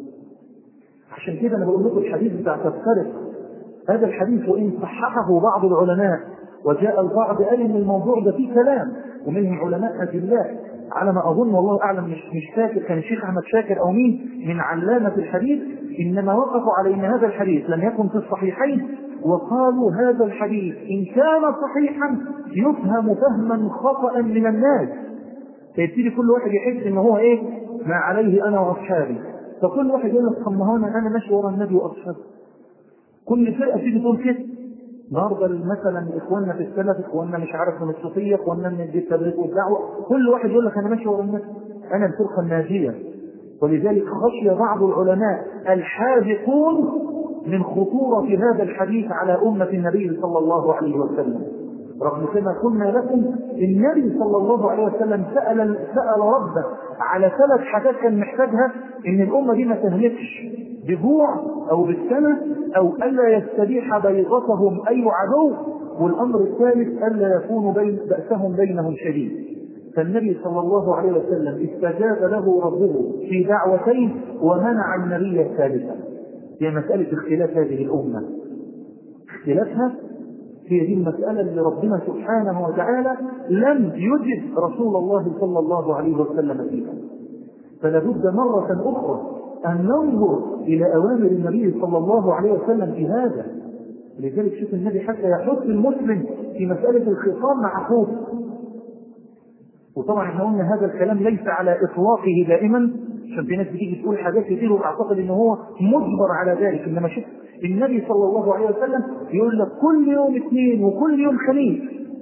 عشان كده انا بقول لكم الحديث بتاع تفترق هذا الحديث وان صححه بعض العلماء وجاء البعض قال ان الموضوع ده فيه كلام ومنهم علماء اجلاء على ما اظن والله اعلم مش مش فاكر كان الشيخ احمد شاكر او مين من علامه الحديث انما وقفوا على ان هذا الحديث لم يكن في الصحيحين وقالوا هذا الحديث ان كان صحيحا يفهم فهما خطا من الناس فيبتدي كل واحد يحس ان هو ايه ما عليه انا واصحابي فكل واحد يقول لك طب ما هو انا ماشي ورا النبي واصحابي كل فرقه تيجي تقول كده النهارده مثلا اخواننا في السلف اخواننا مش عارف من الصوفيه اخواننا من التبليغ والدعوه كل واحد يقول لك انا ماشي ورا النبي انا الفرقه الناجيه ولذلك خشي بعض العلماء الحاذقون من خطورة هذا الحديث على أمة النبي صلى الله عليه وسلم رغم كما قلنا لكم النبي صلى الله عليه وسلم سأل سأل ربه على ثلاث حاجات كان محتاجها إن الأمة دي ما تهلكش بجوع أو بالسنة أو ألا يستبيح بيضتهم أي عدو والأمر الثالث ألا يكون بين بأسهم بينهم شديد فالنبي صلى الله عليه وسلم استجاب له ربه في دعوتين ومنع النبي الثالثة هي مسألة اختلاف هذه الأمة اختلافها هي دي المسألة اللي ربنا سبحانه وتعالى لم يجد رسول الله صلى الله عليه وسلم فيها فلا بد مرة أخرى أن ننظر إلى أوامر النبي صلى الله عليه وسلم في هذا لذلك شوف النبي حتى يحث المسلم في مسألة الخصام مع أخوه وطبعا احنا قلنا هذا الكلام ليس على إطلاقه دائما عشان في ناس بتيجي تقول حاجات كتير وتعتقد ان هو مجبر على ذلك انما شوف النبي صلى الله عليه وسلم يقول لك كل يوم اثنين وكل يوم خميس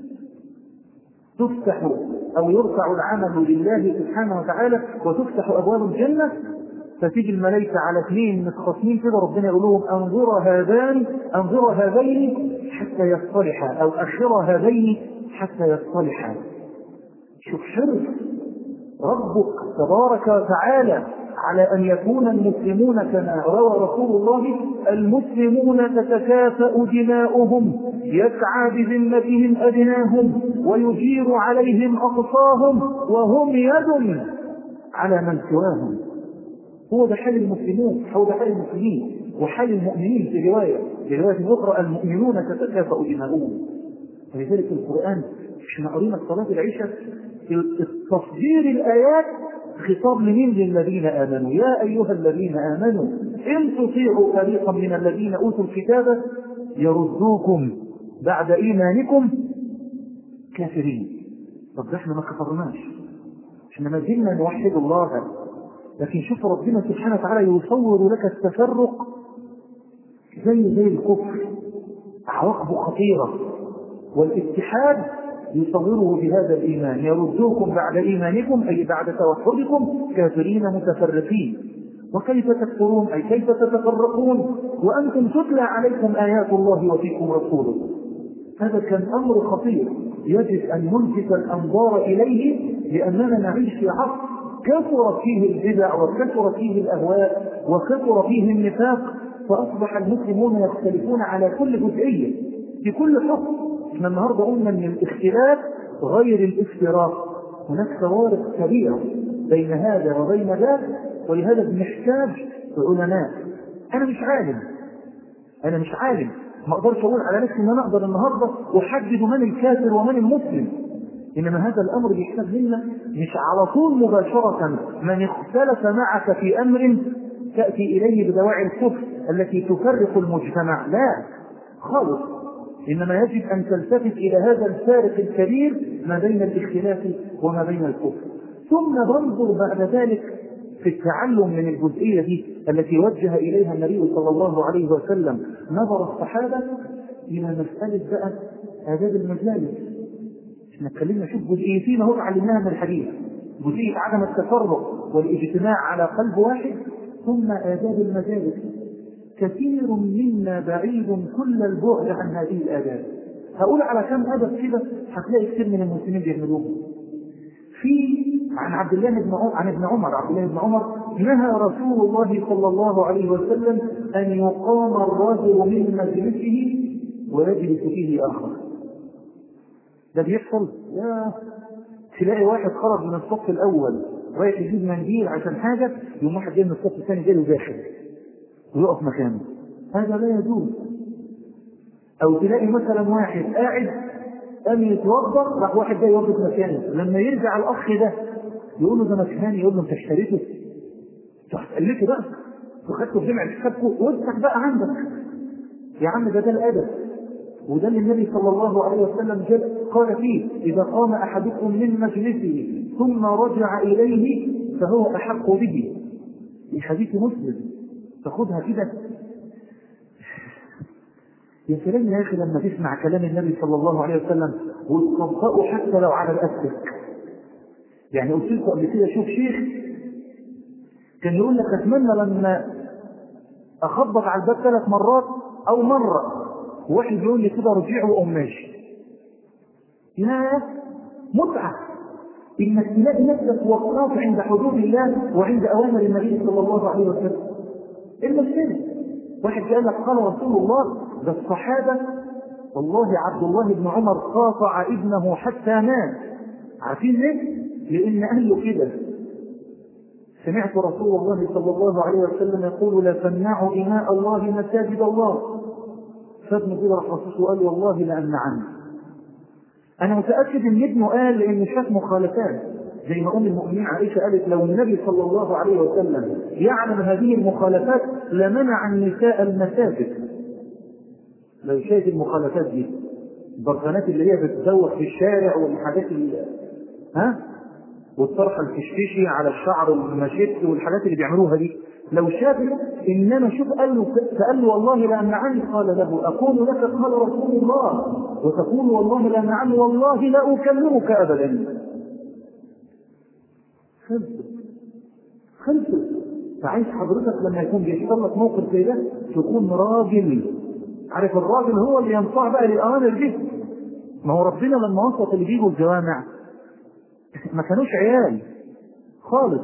تفتح او يرفع العمل لله سبحانه وتعالى وتفتح ابواب الجنه فتيجي الملائكه على اثنين متخاصمين كده ربنا يقول لهم انظر هذان انظر هذين حتى يصطلحا او اخر هذين حتى يصطلحا شوف حرص ربك تبارك وتعالى على أن يكون المسلمون كما روى رسول الله المسلمون تتكافأ دماؤهم يسعى بذمتهم أدناهم ويجير عليهم أقصاهم وهم يد على من سواهم هو ده حال المسلمون هو ده حال المسلمين وحال المؤمنين في رواية في رواية أخرى المؤمنون تتكافأ دماؤهم ولذلك القرآن احنا قرينا صلاة العشاء تصدير الآيات خطاب لمين للذين آمنوا يا أيها الذين آمنوا إن تطيعوا فريقا من الذين أوتوا الكتاب يردوكم بعد إيمانكم كافرين طب ده احنا ما كفرناش احنا ما زلنا نوحد الله لكن شوف ربنا سبحانه وتعالى يصور لك التفرق زي زي الكفر عواقبه خطيرة والاتحاد يصوره بهذا الإيمان يردوكم بعد إيمانكم أي بعد توحدكم كافرين متفرقين وكيف تكفرون أي كيف تتفرقون وأنتم تتلى عليكم آيات الله وفيكم رسوله هذا كان أمر خطير يجب أن نلفت الأنظار إليه لأننا نعيش في عصر كثرت فيه البدع وكثرت فيه الأهواء وكثر فيه النفاق فأصبح المسلمون يختلفون على كل جزئية في كل حكم احنا النهارده قلنا ان الاختلاف غير الافتراق هناك فوارق كبيره بين هذا وبين ذاك ولهذا بنحتاج علماء انا مش عالم انا مش عالم ما اقدرش اقول على نفسي ان انا اقدر النهارده احدد من الكافر ومن المسلم انما هذا الامر بيحتاج منا مش على طول مباشره من اختلف معك في امر تاتي اليه بدواعي الكفر التي تفرق المجتمع لا خالص إنما يجب أن تلتفت إلى هذا الفارق الكبير ما بين الاختلاف وما بين الكفر ثم ننظر بعد ذلك في التعلم من الجزئية دي التي وجه إليها النبي صلى الله عليه وسلم نظر الصحابة إلى مسألة بقى آداب المجالس احنا اتكلمنا شوف جزئيتين اهو اتعلمناها من الحديث جزئيه عدم التفرق والاجتماع على قلب واحد ثم آداب المجالس كثير منا بعيد كل البعد عن هذه الآداب هقول على كم أدب كده هتلاقي كثير من المسلمين بيعملوهم في عن عبد الله بن عمر عن ابن عمر عبد الله بن عمر نهى رسول الله صلى الله عليه وسلم أن يقام الرجل من مجلسه ويجلس فيه آخر ده بيحصل يا تلاقي واحد خرج من الصف الأول رايح يجيب منديل عشان حاجة يوم واحد جاي من الصف الثاني جاي له داخل ويقف مكانه هذا لا يجوز أو تلاقي مثلا واحد قاعد قام يتوضا راح واحد جاي يوقف مكانه لما يرجع الأخ ده يقول له ده مكاني يقول له أنت اشتريته تروح تقلته بقى وخدته في جمع حسابكم وافتح بقى عندك يا عم ده ده الأدب وده اللي النبي صلى الله عليه وسلم جل قال فيه إذا قام أحدكم من مجلسه ثم رجع إليه فهو أحق به في حديث مسلم تاخدها كده يا سلام يا أخي لما تسمع كلام النبي صلى الله عليه وسلم وتطبقه حتى لو على رقبتك يعني قلت لكم قبل كده شوف شيخ كان يقول لك أتمنى لما أخبط على الباب ثلاث مرات أو مرة واحد يقول لي كده رجيع وأقوم ماشي يا متعة إنك تلاقي نفسك وقاف عند حدود الله وعند أوامر النبي صلى الله عليه وسلم إلا السنة واحد قال لك قال رسول الله ده الصحابة والله عبد الله بن عمر قاطع ابنه حتى مات عارفين ليه؟ لأن قال له كده سمعت رسول الله صلى الله عليه وسلم يقول لا تمنعوا إماء الله مساجد الله فابن كده راح رسوله قال والله لأمنعني أنا متأكد إن ابنه قال لأن شاف مخالفات زي ما أم المؤمنين عائشة قالت لو النبي صلى الله عليه وسلم يعلم هذه المخالفات لمنع النساء المساجد لو شايف المخالفات دي البرفانات اللي هي بتزوق في الشارع والحاجات اللي ها والطرحه الفشفشي على الشعر والمشيت والحاجات اللي بيعملوها دي لو شاف انما شوف قال له فقال له والله لا امنعني قال له اقول لك قال رسول الله وتقول والله لا امنعني والله لا اكلمك ابدا خلصت خلصت فعايز حضرتك لما يكون بيحصل لك موقف زي ده تكون راجل عارف الراجل هو اللي ينصاع بقى للاوامر دي ما هو ربنا لما وصف اللي بيجوا الجوامع ما كانوش عيال خالص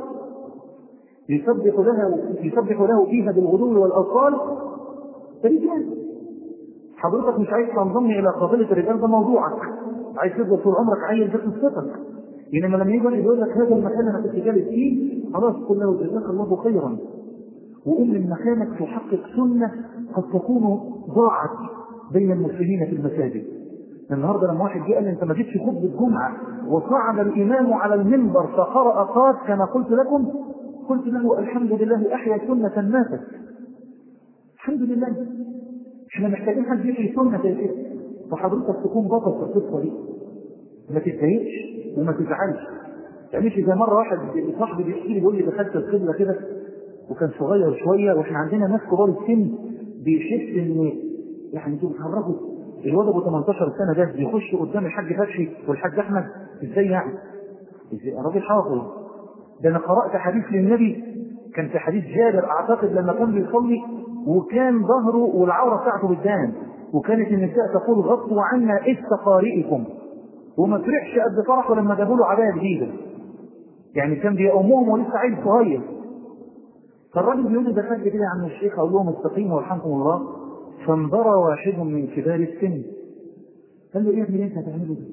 يسبح له يسبح له فيها بالغدو والاطفال رجال حضرتك مش عايز تنضم الى قافله الرجال ده موضوعك عايز تفضل طول عمرك عيل ده قصتك انما لما يجي يقول لك هذا المكان انا كنت جالس فيه خلاص قل له جزاك الله خيرا وقوم من مكانك تحقق سنه قد تكون ضاعت بين المسلمين في المساجد النهارده لما واحد جه قال لي انت ما جيتش خطبه جمعه وصعد الامام على المنبر فقرا قاد كما قلت لكم قلت له الحمد لله احيا سنه ماتت الحمد لله احنا محتاجين حد يحيي سنه زي كده وحضرتك تكون بطل في القصه دي ما تتضايقش وما تزعلش تعملش زي مره واحد صاحبي بيحكي لي بيقول لي دخلت القبله كده وكان صغير شويه واحنا عندنا ناس كبار السن بيحس ان يعني انتوا بتهرجوا الواد ابو 18 سنه ده بيخش قدام الحاج فتحي والحاج احمد ازاي يعني؟ ازاي راجل حافظ ده انا قرات حديث للنبي كان في حديث جابر اعتقد لما كان بيصلي وكان ظهره والعوره بتاعته بتبان وكانت النساء تقول غطوا عنا استقارئكم وما فرحش قد فرحه لما جابوا له عبايه جديده يعني كان بيأمهم ولسه عيل صغير فالراجل بيقول لي دخلت كده يا عم الشيخ اقول لهم استقيموا وارحمكم الله فانبرى واحد من كبار السن قال له ايه يا ابني انت هتعمله ده؟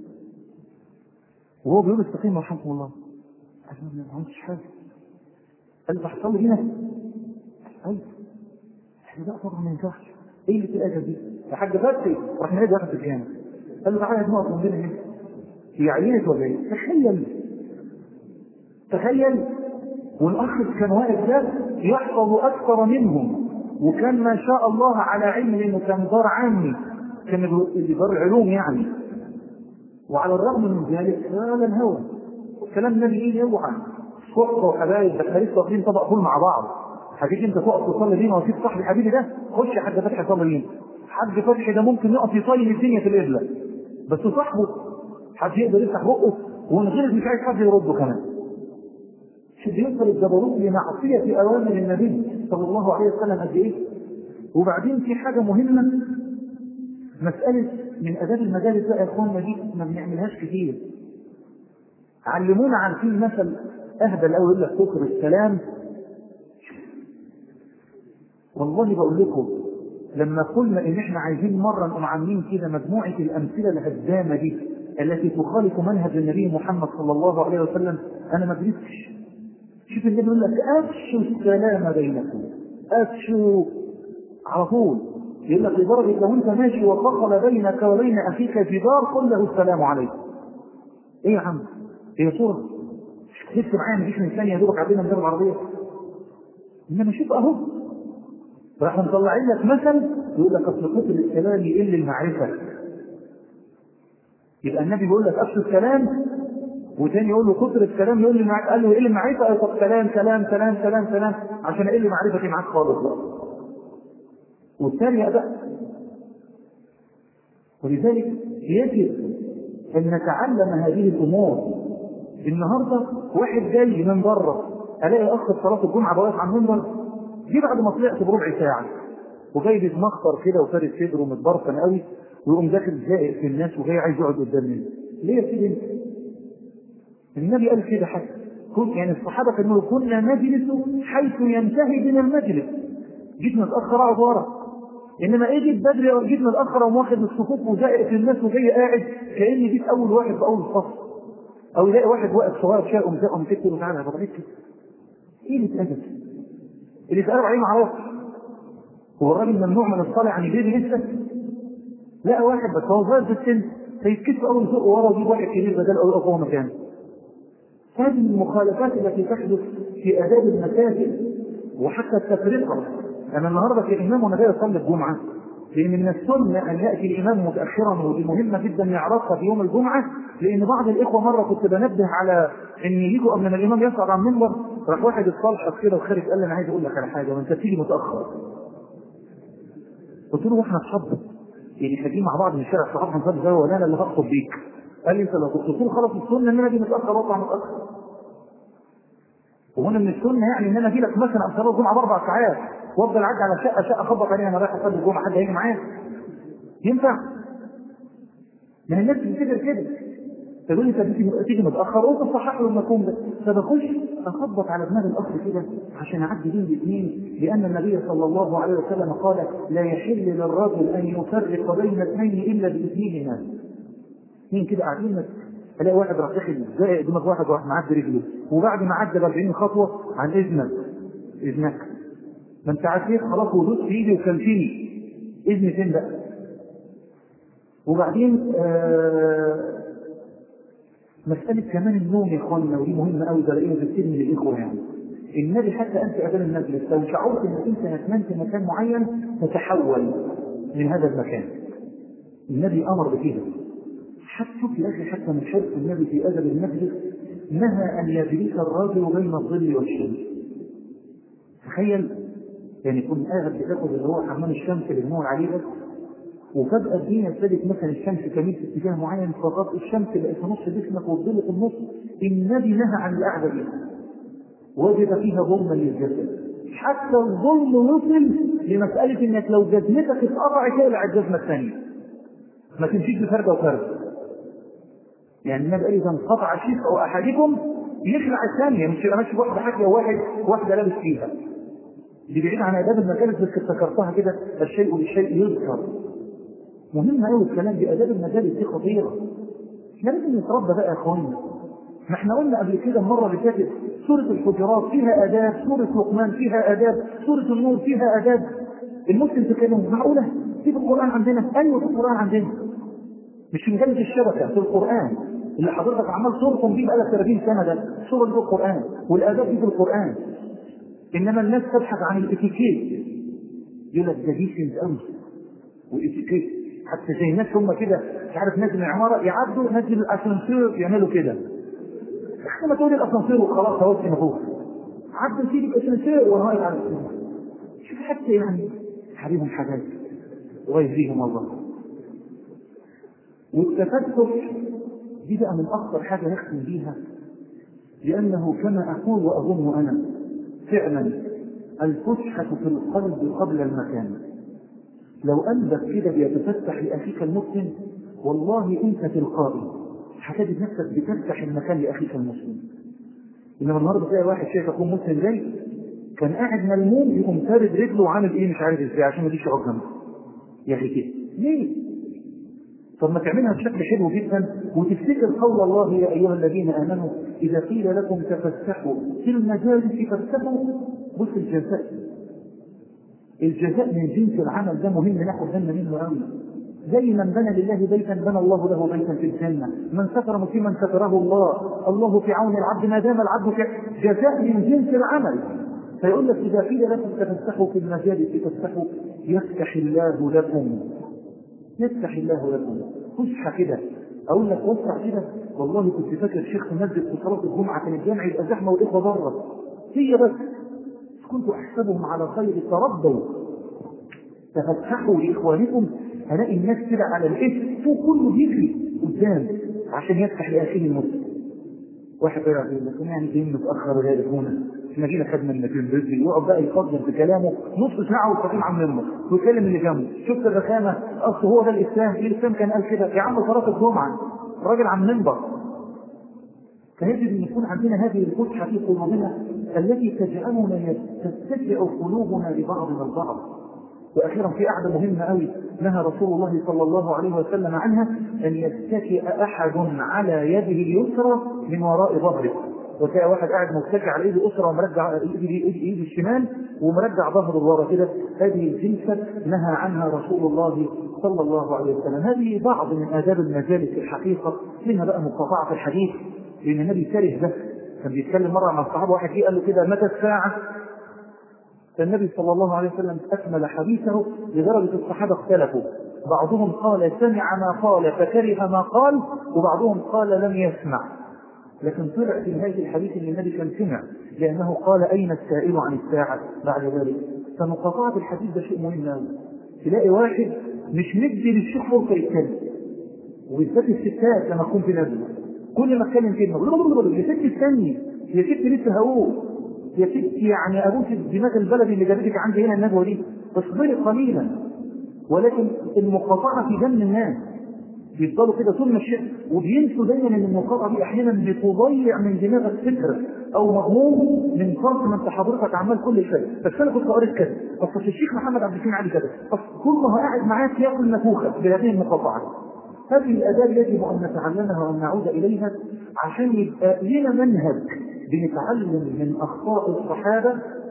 وهو بيقول استقيموا وارحمكم الله قال له ما عملتش حاجه قال له حصل لي هنا قال احنا لا طبعا ما ينفعش ايه اللي في الاجل دي؟ يا حاج فتحي راح نادي واحد في الجامع قال له تعالى نقف جنبنا هنا هي عينت ولا ايه؟ تخيل تخيل والاخ كان واقف ده يحفظ اكثر منهم وكان ما شاء الله على علم لانه كان دار عامي كان اللي دار العلوم يعني وعلى الرغم من ذلك قال الهوى كلام النبي ايه اوعى صحبه وحبايب ده خليك واخدين طبق فول مع بعض هتيجي انت تقف تصلي بينا واسيب صاحبي حبيبي ده خش يا حاج فتحي صلي بينا حاج فتحي ده ممكن يقف يصلي الدنيا في القبله بس صاحبه حد يقدر يفتح بقه ومن غير مش عايز حد يرده كمان شوف بيوصل الجبروت لمعصية أوامر النبي صلى الله عليه وسلم قد إيه وبعدين في حاجة مهمة مسألة من آداب المجالس بقى يا إخواننا دي ما بنعملهاش كتير علمونا عارفين مثل أهدى الأول يقول لك كفر السلام والله بقول لكم لما قلنا ان احنا عايزين مره نقوم عاملين كده مجموعه الامثله الهدامه دي التي تخالف منهج النبي محمد صلى الله عليه وسلم انا ما جلستش شوف النبي يقول لك افشوا السلام بينكم افشوا على طول يقول لك لدرجه لو انت ماشي وفصل بينك وبين اخيك جدار قل له السلام عليكم ايه يا عم هي صوره مش تحس معايا مفيش من ثانيه يا دوبك عدينا من العربيه انما شوف اهو راح مطلعين لك مثل يقول لك اصل كتر الكلام يقل المعرفه يبقى النبي بيقول لك افشوا الكلام وتاني يقول له كتر الكلام يقول لي معاك قال له يقل المعرفه قال طب كلام كلام كلام كلام كلام عشان اقل معرفتي معاك خالص بقى والثانيه بقى ولذلك يجب ان نتعلم هذه الامور النهارده واحد جاي من بره الاقي اخ في صلاه الجمعه واقف على المنبر جه بعد ما طلعت بربع ساعه وجاي بيتمخطر كده وفارد صدره ومتبرطن قوي ويقوم داخل زائق في الناس وجاي عايز يقعد قدام الناس ليه يا سيدي انت؟ النبي قال كده حتى كن يعني الصحابه كانوا كنا نجلس حيث ينتهي بنا المجلس جيت متاخر اقعد ورا انما ايه جيت بدري او جيت متاخر او واخد الصفوف وزائق في الناس وجاي قاعد كاني جيت اول واحد في اول الفصل او يلاقي واحد واقف صغير شاء قوم زقه مسكته له تعالى يا بابا كده ايه اللي اتأذت؟ اللي اتقال عليه ما عرفش هو الراجل ممنوع من الصلاه عن يجري لسه لا واحد بس هو صغير في السن فيتكتف اول يزق ورا ويجيب واحد كبير بدل او يقف هو مكانه هذه المخالفات التي تحدث في آداب المساجد وحتى التفرقة أنا النهاردة كإمام وأنا جاي أصلي الجمعة لأن من السنة أن يأتي الإمام متأخرا ودي مهمة جدا نعرفها في يوم الجمعة لأن بعض الإخوة مرة كنت بنبه على إن يجوا قبل ما الإمام يصعد على المنبر راح واحد اتصالحك كده وخارج قال لي أنا عايز أقول لك على حاجة وأنت بتيجي متأخر قلت له واحنا أصحاب يعني خارجين مع بعض من الشارع صحاب هنصلي سوا ولا أنا اللي هخطب بيك قال لي انت لو كنت قلت له خلاص السنه ان انا اجي متاخر واطلع متاخر وهنا من السنه يعني ان انا اجي لك مثلا اصلي الجمعه باربع ساعات وافضل اعدي على شقه شقه اخبط عليها انا رايح اصلي الجمعه حد هيجي معايا ينفع؟ من الناس بتفتكر كده تقول لي انت تيجي متاخر وانت صحح له المفهوم ده فبخش اخبط على دماغ الاخ كده عشان اعدي بين الاثنين لان النبي صلى الله عليه وسلم قال لا يحل للرجل ان يفرق بين اثنين الا باذنهما اثنين كده قاعدين الاقي واحد راح داخل زائق دماغ واحد وراح معدي رجله وبعد ما عدى ب 40 خطوه عن اذنك اذنك ما انت عارف خلاص ودوس في ايدي وكلتني اذن فين بقى وبعدين آه مسألة كمان النوم يا اخوانا ودي مهمة قوي ده لقينا كتير من الإخوة يعني النبي حتى أنت أذان المجلس لو شعرت إنك أنت هتنام في مكان معين تتحول من هذا المكان النبي أمر بكده حتى يا أخي حتى من شرط النبي في أدب المجلس نهى أن يجلس الرجل بين الظل والشمس تخيل يعني يكون قاعد بتاخد اللي هو حمام الشمس اللي بنور عليه ده وفجأة الدنيا ابتدت مثلا الشمس تميل في اتجاه معين فقط الشمس بقت في نص جسمك والظل في النص النبي نهى عن القعدة دي وجد فيها ظلما للجسد حتى الظلم وصل لمسألة انك لو جزمتك اتقطعت تقلع الجزمة الثانية ما تمشيش بفرده وفرده يعني النبي قال اذا انقطع شفع احدكم يخلع الثانيه مش يبقى ماشي واحده حاجه وواحد واحده لابس فيها دي بعيد عن اداب المجالس بس افتكرتها كده الشيء للشيء يذكر مهم قوي الكلام دي اداب المجالس دي خطيره احنا لازم نتربى بقى يا اخوانا ما احنا قلنا قبل كده المره اللي فاتت سوره الحجرات فيها اداب سوره لقمان فيها اداب سوره النور فيها اداب المسلم تكلم معقوله في القران عندنا ايوه في القران عندنا مش في مجلة الشبكة في القرآن اللي حضرتك عمال ترقم بيه بقالك 30 سنة ده صورة في القرآن والآداب دي في القرآن إنما الناس تبحث عن الاتيكيت يقول لك ده ديسنت قوي واتيكيت حتى زي الناس هم كده مش عارف نازل العمارة يعدوا نازل الأسانسير يعملوا كده احنا ما تقول الأسانسير وخلاص اهو مفروض عدوا سيدي الأسانسير وأنا واقف على السنة شوف حتى يعني حبيبهم حاجات الله يهديهم الله والتفتح دي بقى من أخطر حاجة نختم بيها لأنه كما أقول وأظن أنا فعلا الفسحة في القلب قبل المكان لو قلبك كده بيتفتح لأخيك المسلم والله أنت تلقائي هتجد نفسك بتفتح المكان لأخيك المسلم إنما النهارده تلاقي واحد شايف أخوه مسلم جاي كان قاعد ملموم يقوم فارد رجله وعامل إيه مش عارف إزاي عشان ما يجيش يقعد جنبه يا أخي كده ليه؟ طب ما تعملها بشكل حلو جدا وتفتكر قول الله يا ايها الذين امنوا اذا قيل لكم تفسحوا في المجالس فافسحوا بص الجزاء الجزاء من جنس العمل ده مهم ناخد بالنا منه قوي زي من بنى لله بيتا بنى الله له بيتا في الجنه من ستر مسلما ستره الله الله في عون العبد ما دام العبد في جزاء من جنس العمل فيقول لك اذا قيل لكم تفسحوا في المجالس فافسحوا يفتح الله لكم يفتح الله لكم فسحة كده أقول لك وسع كده والله كنت فاكر شيخ مسجد في صلاة الجمعة كان الجامع يبقى زحمة والإخوة بره هي بس كنت أحسبهم على خير تربوا تفتحوا لإخوانكم هلاقي الناس كده على الإثم فوق كله بيجري قدام عشان يفتح لأخيه المسلم واحد طلع يقول لك يعني جايين متأخر غير هنا احنا جينا خدنا النبيل رزقي يقعد بقى يقدم في كلامه نص ساعة والخطيب عن منه ويكلم اللي جنبه شفت الرخامة اصل هو ده الاسلام ايه الاسلام كان قال كده يا عم صلاة الجمعة الراجل عن منبر فيجب ان يكون عندنا هذه الفتحة في قلوبنا التي تجعلنا تتسع قلوبنا لبعضنا البعض واخيرا في قاعده مهمه قوي نهى رسول الله صلى الله عليه وسلم عنها ان يتكئ احد على يده اليسرى من وراء ظهره وتلاقي واحد قاعد متكئ على ايده الاسرى ومرجع ايده ايده الشمال ومرجع ظهره لورا كده هذه الجلسه نهى عنها رسول الله صلى الله عليه وسلم هذه بعض من اداب المجالس الحقيقه منها بقى مقاطعه الحديث لان النبي كره ده كان بيتكلم مره مع الصحابه واحد جه قال له كده متى الساعه فالنبي صلى الله عليه وسلم أكمل حديثه لدرجة الصحابة اختلفوا بعضهم قال سمع ما قال فكره ما قال وبعضهم قال لم يسمع لكن طلع في هذه الحديث ان النبي كان سمع لانه قال اين السائل عن الساعه بعد ذلك فمقاطعه الحديث ده شيء مهم قوي تلاقي واحد مش مدي للشيخ فرصه يتكلم وبالذات الستات لما تكون في نزله كل ما اتكلم كلمه يا ست استني يا ست لسه هقول يا ست يعني ابوس الدماغ البلدي اللي جابتك عندي هنا النجوى دي اصبري قليلا ولكن المقاطعه في دم الناس بيفضلوا كده طول ما الشيء وبينسوا دايما ان المقاطعه دي احيانا بتضيع من دماغك فكره او مضمون من فرط ما انت حضرتك عمال كل شيء بس انا كنت قريت كده اصل الشيخ محمد عبد الحليم علي كده اصل كل ما هو قاعد معاك ياكل نفوخه بهذه المقاطعه هذه الاداب يجب ان نتعلمها وان نعود اليها عشان يبقى لنا منهج بنتعلم من اخطاء الصحابه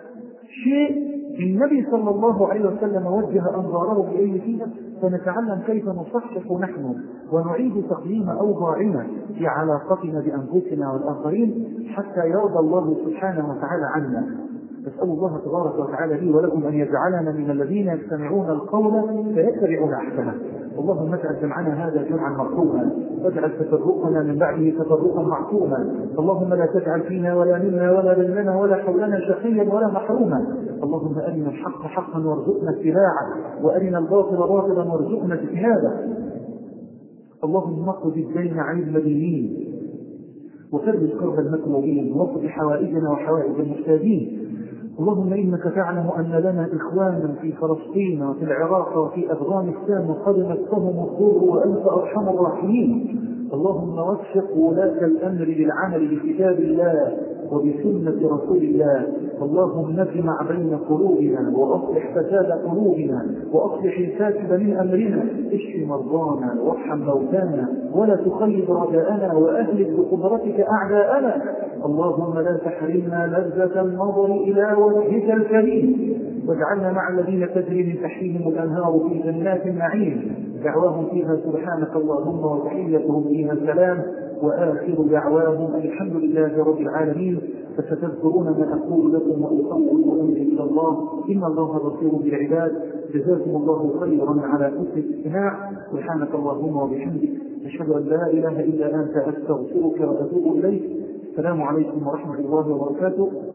شيء النبي صلى الله عليه وسلم وجه انظاره اليه فيها فنتعلم كيف نصحح نحن ونعيد تقييم اوضاعنا في علاقتنا بانفسنا والاخرين حتى يرضى الله سبحانه وتعالى عنا نسأل الله تبارك وتعالى لي ولكم أن يجعلنا من الذين يستمعون القول فيتبعون أحسنه اللهم اجعل جمعنا هذا جمعا مرحوما واجعل تفرقنا من بعده تفرقا معصوما اللهم لا تجعل فينا ولا منا ولا بيننا ولا حولنا شقيا ولا محروما اللهم أرنا الحق حقا وارزقنا اتباعه وأرنا الباطل باطلا وارزقنا اجتنابه اللهم اقض الدين عن المدينين وفرج كرب المكروبين واقض حوائجنا وحوائج المحتاجين اللهم انك تعلم ان لنا اخوانا في فلسطين وفي العراق وفي افغانستان وقد مسهم الضر وانت ارحم الراحمين اللهم وفق ولاة الامر للعمل بكتاب الله وبسنة رسول الله اللهم نجمع بين قلوبنا واصلح فساد قلوبنا واصلح الفاسد من امرنا اشف مرضانا وارحم موتانا ولا تخيب رجاءنا واهلك بقدرتك اعداءنا اللهم لا تحرمنا لذة النظر الى وجهك الكريم واجعلنا مع الذين تجري من تحتهم الانهار في جنات النعيم دعواهم فيها سبحانك اللهم وتحيتهم فيها السلام واخر دعواهم ان الحمد لله رب العالمين فستذكرون ما اقول لكم واصلي امري الى الله ان الله بصير بالعباد جزاكم الله خيرا على حسن الاستماع سبحانك اللهم وبحمدك اشهد ان لا اله الا انت استغفرك واتوب اليك السلام عليكم ورحمه الله وبركاته